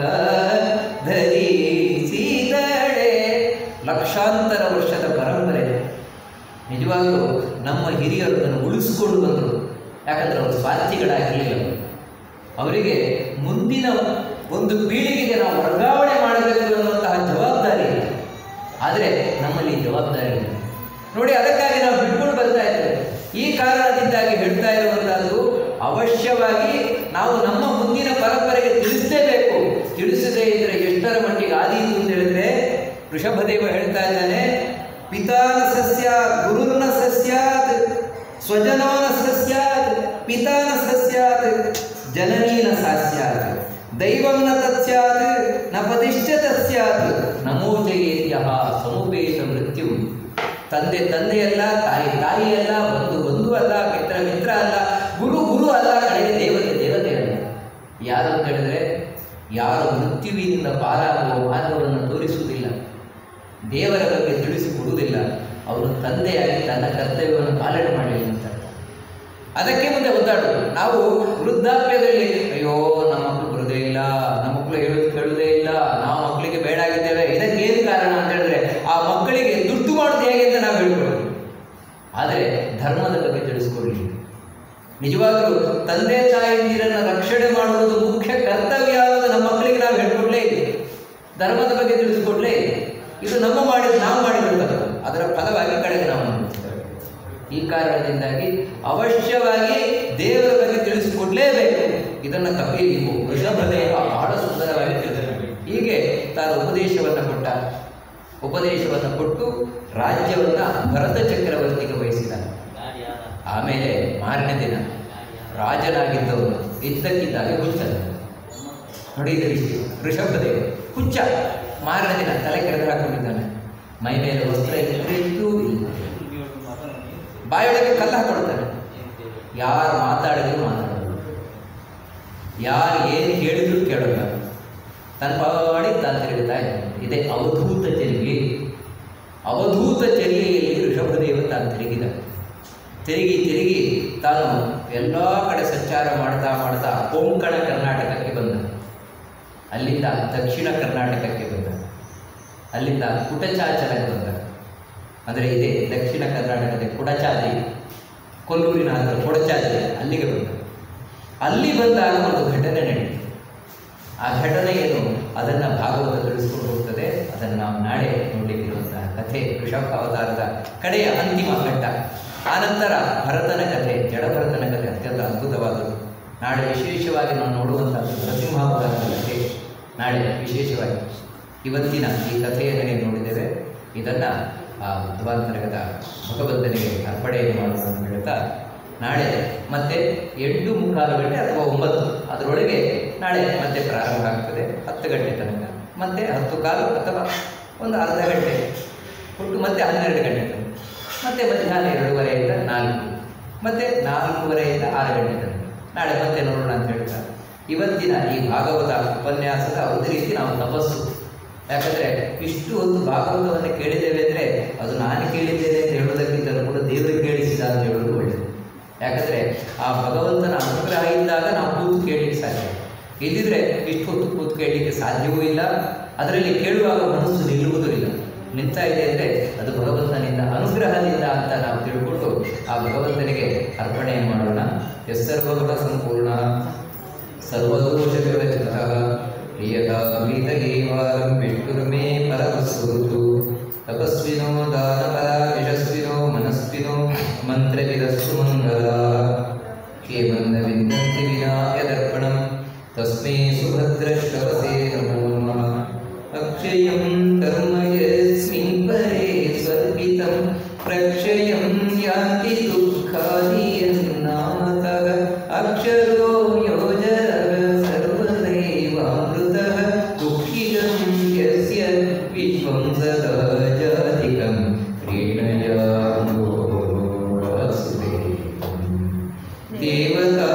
ಧರಿಸಿದಳೆ ಲಕ್ಷಾಂತರ ವರ್ಷದ ಪರಂಪರೆ ನಿಜವಾಗಲೂ ನಮ್ಮ ಹಿರಿಯರು ಅದನ್ನು ಉಳಿಸಿಕೊಂಡು ಬಂದರು ಯಾಕಂದ್ರೆ ಅವರು ಸ್ವಾರ್ಥಿಗಳಾಗಿರಲಿಲ್ಲ ಅವರಿಗೆ ಮುಂದಿನ ಒಂದು ಪೀಳಿಗೆಗೆ ನಾವು ವರ್ಗಾವಣೆ ಮಾಡಬೇಕು ಅನ್ನುವಂತಹ ಜವಾಬ್ದಾರಿ ಇದೆ ಆದರೆ ನಮ್ಮಲ್ಲಿ ಈ ಜವಾಬ್ದಾರಿ ಇಲ್ಲ ನೋಡಿ ಅದಕ್ಕಾಗಿ ನಾವು ಬಿಟ್ಕೊಂಡು ಬರ್ತಾ ಇದ್ದೇವೆ ಈ ಕಾರಣದಿಂದಾಗಿ ಹೇಳ್ತಾ ಇರುವಂತಹದ್ದು ಅವಶ್ಯವಾಗಿ ನಾವು ನಮ್ಮ ಮುಂದಿನ ಪರಂಪರೆಗೆ ತಿಳಿಸಲೇಬೇಕು ತಿಳಿಸದೇ ಇದ್ರೆ ಎಷ್ಟರ ಮಟ್ಟಿಗೆ ಆದೀತು ಅಂತ ಹೇಳಿದ್ರೆ ವೃಷಭದೇವ ಹೇಳ್ತಾ ಇದ್ದಾನೆ ಪಿತಾನ ಸಸ್ಯಾತ್ ಗುರುರ್ನ ಸಸ್ಯಾತ್ ಸ್ವಜನೋನ ಸಸ್ಯಾತ್ ಪಿತಾನ ಸಸ್ಯಾತ್ ಜನನೀನ ಸಾಸ್ಯಾತ್ ದೈವಂ ನ ತತ್ಸ್ಯಾತ್ ನ ಪತಿಶ್ಚ ತಸ್ಯಾತ್ ನಮೋ ಜಯೇತ್ಯ ಸಮುಪೇತ ಮೃತ್ಯು ತಂದೆ ತಂದೆಯಲ್ಲ ತಾಯಿ ತಾಯಿಯಲ್ಲ ಬಂಧು ಬಂಧು ಅಲ್ಲ ಮಿತ್ರ ಮಿತ್ರ ಅಲ್ಲ ಗುರು ಗುರು ಅಲ್ಲ ಕಡೆಗೆ ದೇವತೆ ದೇವತೆ ಅಲ್ಲ ಯಾರು ಅಂತ ಹೇಳಿದ್ರೆ ಯಾರು ಮೃತ್ಯುವಿನಿಂದ ಪಾರಾಗುವ ಮಾರ್ಗವನ್ನು ತೋರಿಸುವುದಿಲ್ಲ ದೇವರ ಬಗ್ಗೆ ತಿಳಿಸಿಕೊಡುವುದಿಲ್ಲ ಅವನು ತಂದೆಯಾಗಿ ತನ್ನ ಕರ್ತವ್ಯವನ್ನು ಪಾಲನೆ ಮಾಡಲಿಲ್ಲ ಅಂತ ಅದಕ್ಕೆ ಮುಂದೆ ಒದ್ದಾಡೋದು ನಾವು ವೃದ್ಧಾಪ್ಯದಲ್ಲಿ ಅಯ್ಯೋ ನಮ್ಮ ಮಕ್ಕಳು ಬರೋದೇ ಇಲ್ಲ ನಮ್ಮ ಮಕ್ಕಳು ಹೇಳೋದು ಕೇಳುವುದೇ ಇಲ್ಲ ನಾವು ಮಕ್ಕಳಿಗೆ ಬೇಡ ಆಗಿದ್ದೇವೆ ಇದಕ್ಕೆ ಏನು ಕಾರಣ ಅಂತ ಹೇಳಿದ್ರೆ ಆ ಮಕ್ಕಳಿಗೆ ದುಡ್ಡು ಮಾಡೋದು ಹೇಗೆ ಅಂತ ನಾವು ಹೇಳ್ಕೊಳ್ಳೋದು ಆದರೆ ಧರ್ಮದ ಬಗ್ಗೆ ತಿಳಿಸ್ಕೊಡ್ಲಿ ನಿಜವಾಗಲೂ ತಂದೆ ತಾಯಿಯಂದಿರನ್ನ ರಕ್ಷಣೆ ಮಾಡುವುದು ಮುಖ್ಯ ಕರ್ತವ್ಯ ಅನ್ನೋದು ನಮ್ಮ ಮಕ್ಕಳಿಗೆ ನಾವು ಹೇಳ್ಕೊಡ್ಲೇ ಇಲ್ಲ ಧರ್ಮದ ಬಗ್ಗೆ ತಿಳಿಸ್ಕೊಡ್ಲೇ ಇಲ್ಲ ಇದು ನಮ್ಮ ಮಾಡಿದ ನಾವು ಮಾಡಿರುತ್ತಲ್ಲ ಅದರ ಫಲವಾಗಿ ಕಡೆಗೆ ನಾವು ಅನುಭವಿಸ್ತೇವೆ ಈ ಕಾರಣದಿಂದಾಗಿ ಅವಶ್ಯವಾಗಿ ದೇವರ ಬಗ್ಗೆ ತಿಳಿಸಿಕೊಡ್ಲೇಬೇಕು ಇದನ್ನು ಕಪಿ ವೃಷಭದೇವ ಬಹಳ ಸುಂದರವಾಗಿ ತಿಳಿಸಿದರು ಹೀಗೆ ತಾನು ಉಪದೇಶವನ್ನು ಕೊಟ್ಟ ಉಪದೇಶವನ್ನು ಕೊಟ್ಟು ರಾಜ್ಯವನ್ನು ಭರತ ಚಕ್ರವರ್ತಿಗೆ ವಹಿಸಿದ ಆಮೇಲೆ ಮಾರನೇ ದಿನ ರಾಜನಾಗಿದ್ದವನು ಇದ್ದಕ್ಕಿದ್ದಾಗೆ ಹುಚ್ಚದ ನೋಡಿ ಇದು ರೀತಿ ವೃಷಭದೇವ ಹುಚ್ಚ ಮಾರನೇ ದಿನ ತಲೆ ಕೆರೆದು ಹಾಕೊಂಡಿದ್ದಾನೆ ಮೈ ಮೇಲೆ ವಸ್ತ್ರ ಇದ್ದೂ ಇಲ್ಲ ಬಾಯೊಳಗೆ ಕಲ್ಲ ಹಾಕೊಳ್ತಾನೆ ಯಾರು ಮಾತಾಡಿದ್ರು ಮಾತಾಡೋದು ಯಾರು ಏನು ಹೇಳಿದ್ರು ಕೇಳೋಲ್ಲ ತನ್ನ ಪಾಡಿ ತಾನು ತಿರುಗುತ್ತಾ ಇದ್ದಾನೆ ಇದೇ ಅವಧೂತ ತೆರಿಗೆ ಅವಧೂತ ತೆರಿಗೆಯಲ್ಲಿ ಋಷಭದೇವ ತಾನು ತಿರುಗಿದ ತಿರುಗಿ ತಿರುಗಿ ತಾನು ಎಲ್ಲ ಕಡೆ ಸಂಚಾರ ಮಾಡ್ತಾ ಮಾಡ್ತಾ ಕೊಂಕಣ ಕರ್ನಾಟಕಕ್ಕೆ ಬಂದ ಅಲ್ಲಿಂದ ದಕ್ಷಿಣ ಕರ್ನಾಟಕಕ್ಕೆ ಬಂದ ಅಲ್ಲಿಂದ ಕುಟಚಾಚಲಕ್ಕೆ ಬಂದ ಅಂದರೆ ಇದೆ ದಕ್ಷಿಣ ಕರ್ನಾಟಕದ ಕುಡಚಾದ್ರಿ ಕೊಲ್ಲೂರಿನ ಹತ್ರ ಕೊಡಚಾದ್ರಿ ಅಲ್ಲಿಗೆ ಬಂದ ಅಲ್ಲಿ ಬಂದಾಗ ಒಂದು ಘಟನೆ ನಡೀತು ಆ ಘಟನೆ ಏನು ಅದನ್ನು ಭಾಗವತ ತಿಳಿಸ್ಕೊಂಡು ಹೋಗ್ತದೆ ಅದನ್ನು ನಾವು ನಾಳೆ ನೋಡಲಿಕ್ಕಿರುವಂತಹ ಕಥೆ ವೃಷಭ ಅವತಾರದ ಕಡೆಯ ಅಂತಿಮ ಘಟ್ಟ ಆನಂತರ ಭರತನ ಕಥೆ ಜಡಭರತನ ಕಥೆ ಅತ್ಯಂತ ಅದ್ಭುತವಾದದ್ದು ನಾಳೆ ವಿಶೇಷವಾಗಿ ನಾವು ನೋಡುವಂಥದ್ದು ನರಸಿಂಹಾವತಾರದ ಕಥೆ ನಾಳೆ ವಿಶೇಷವಾಗಿ ಇವತ್ತಿನ ಈ ಕಥೆಯನ್ನೇ ನೋಡಿದ್ದೇವೆ ಇದನ್ನು ಆ ಮಧ್ವಾಂತರಗದ ಭಗವಂತನಿಗೆ ಅರ್ಪಣೆಯನ್ನು ಮಾಡೋಣ ಅಂತ ಹೇಳ್ತಾ ನಾಳೆ ಮತ್ತೆ ಎಂಟು ಮುಕ್ಕಾಲು ಗಂಟೆ ಅಥವಾ ಒಂಬತ್ತು ಅದರೊಳಗೆ ನಾಳೆ ಮತ್ತೆ ಪ್ರಾರಂಭ ಆಗ್ತದೆ ಹತ್ತು ಗಂಟೆ ತನಕ ಮತ್ತೆ ಹತ್ತು ಕಾಲು ಅಥವಾ ಒಂದು ಅರ್ಧ ಗಂಟೆ ಒಟ್ಟು ಮತ್ತೆ ಹನ್ನೆರಡು ಗಂಟೆ ತನಕ ಮತ್ತೆ ಮಧ್ಯಾಹ್ನ ಎರಡೂವರೆಯಿಂದ ನಾಲ್ಕು ಮತ್ತೆ ನಾಲ್ಕೂವರೆಯಿಂದ ಆರು ಗಂಟೆ ತನಕ ನಾಳೆ ಮತ್ತೆ ನೋಡೋಣ ಅಂತ ಹೇಳ್ತಾ ಇವತ್ತಿನ ಈ ಭಾಗವತ ಉಪನ್ಯಾಸದ ಒಂದು ರೀತಿ ನಾವು ತಪಸ್ಸು ಯಾಕಂದರೆ ಇಷ್ಟು ಒಂದು ಭಾಗವತವನ್ನು ಕೇಳಿದ್ದೇವೆ ಅಂದರೆ ಅದು ನಾನು ಕೇಳಿದ್ದೇನೆ ಅಂತ ಹೇಳೋದಕ್ಕಿಂತಲೂ ಕೂಡ ದೇವರು ಕೇಳಿಸಿದ ಅಂತ ಹೇಳೋದು ಒಳ್ಳೆಯದು ಯಾಕಂದರೆ ಆ ಭಗವಂತನ ಅನುಗ್ರಹ ಇದ್ದಾಗ ನಾವು ಕೂತು ಕೇಳಲಿಕ್ಕೆ ಸಾಧ್ಯ ಇದ್ದಿದ್ರೆ ಇಷ್ಟು ಹೊತ್ತು ಕೂತು ಕೇಳಲಿಕ್ಕೆ ಸಾಧ್ಯವೂ ಇಲ್ಲ ಅದರಲ್ಲಿ ಕೇಳುವಾಗ ಮನಸ್ಸು ನಿಲ್ಲುವುದೂ ಇಲ್ಲ ನಿಂತಾ ಇದೆ ಅಂದರೆ ಅದು ಭಗವಂತನಿಂದ ಅನುಗ್ರಹದಿಂದ ಅಂತ ನಾವು ತಿಳ್ಕೊಂಡು ಆ ಭಗವಂತನಿಗೆ ಅರ್ಪಣೆ ಮಾಡೋಣ ಎಸ್ಸರ್ವಗುಣ ಸಂಪೂರ್ಣ ಸರ್ವದೋಷ ವಿವಚಿತಃ ಪ್ರಿಯತಾಮೀತಗೇವಾರಂ ವಿಷ್ಣುರ್ಮೇ ಪರಮಸ್ಸುರುತು ತಪಸ್ವಿನೋ ದಾನಪರ ಯಶಸ್ವಿನೋ ಮನಸ್ವಿನೋ ಮಂತ್ರವಿರಸ್ಸು ಮಂಗಲ क्षेमं न विन्दन्ति विना यदर्पणं तस्मै सुभद्रश्रवसे नमो नमः अक्षयं कर्म यस्मिन् परे स्वल्पितं प्रक्षयं यान्ति दुःखानि यन्नामतः अक्षरो योजनः सर्वदैवामृतः दुःखितं यस्य विश्वं सदा जातिकं क्रीडयामो वासुदेवम् देवता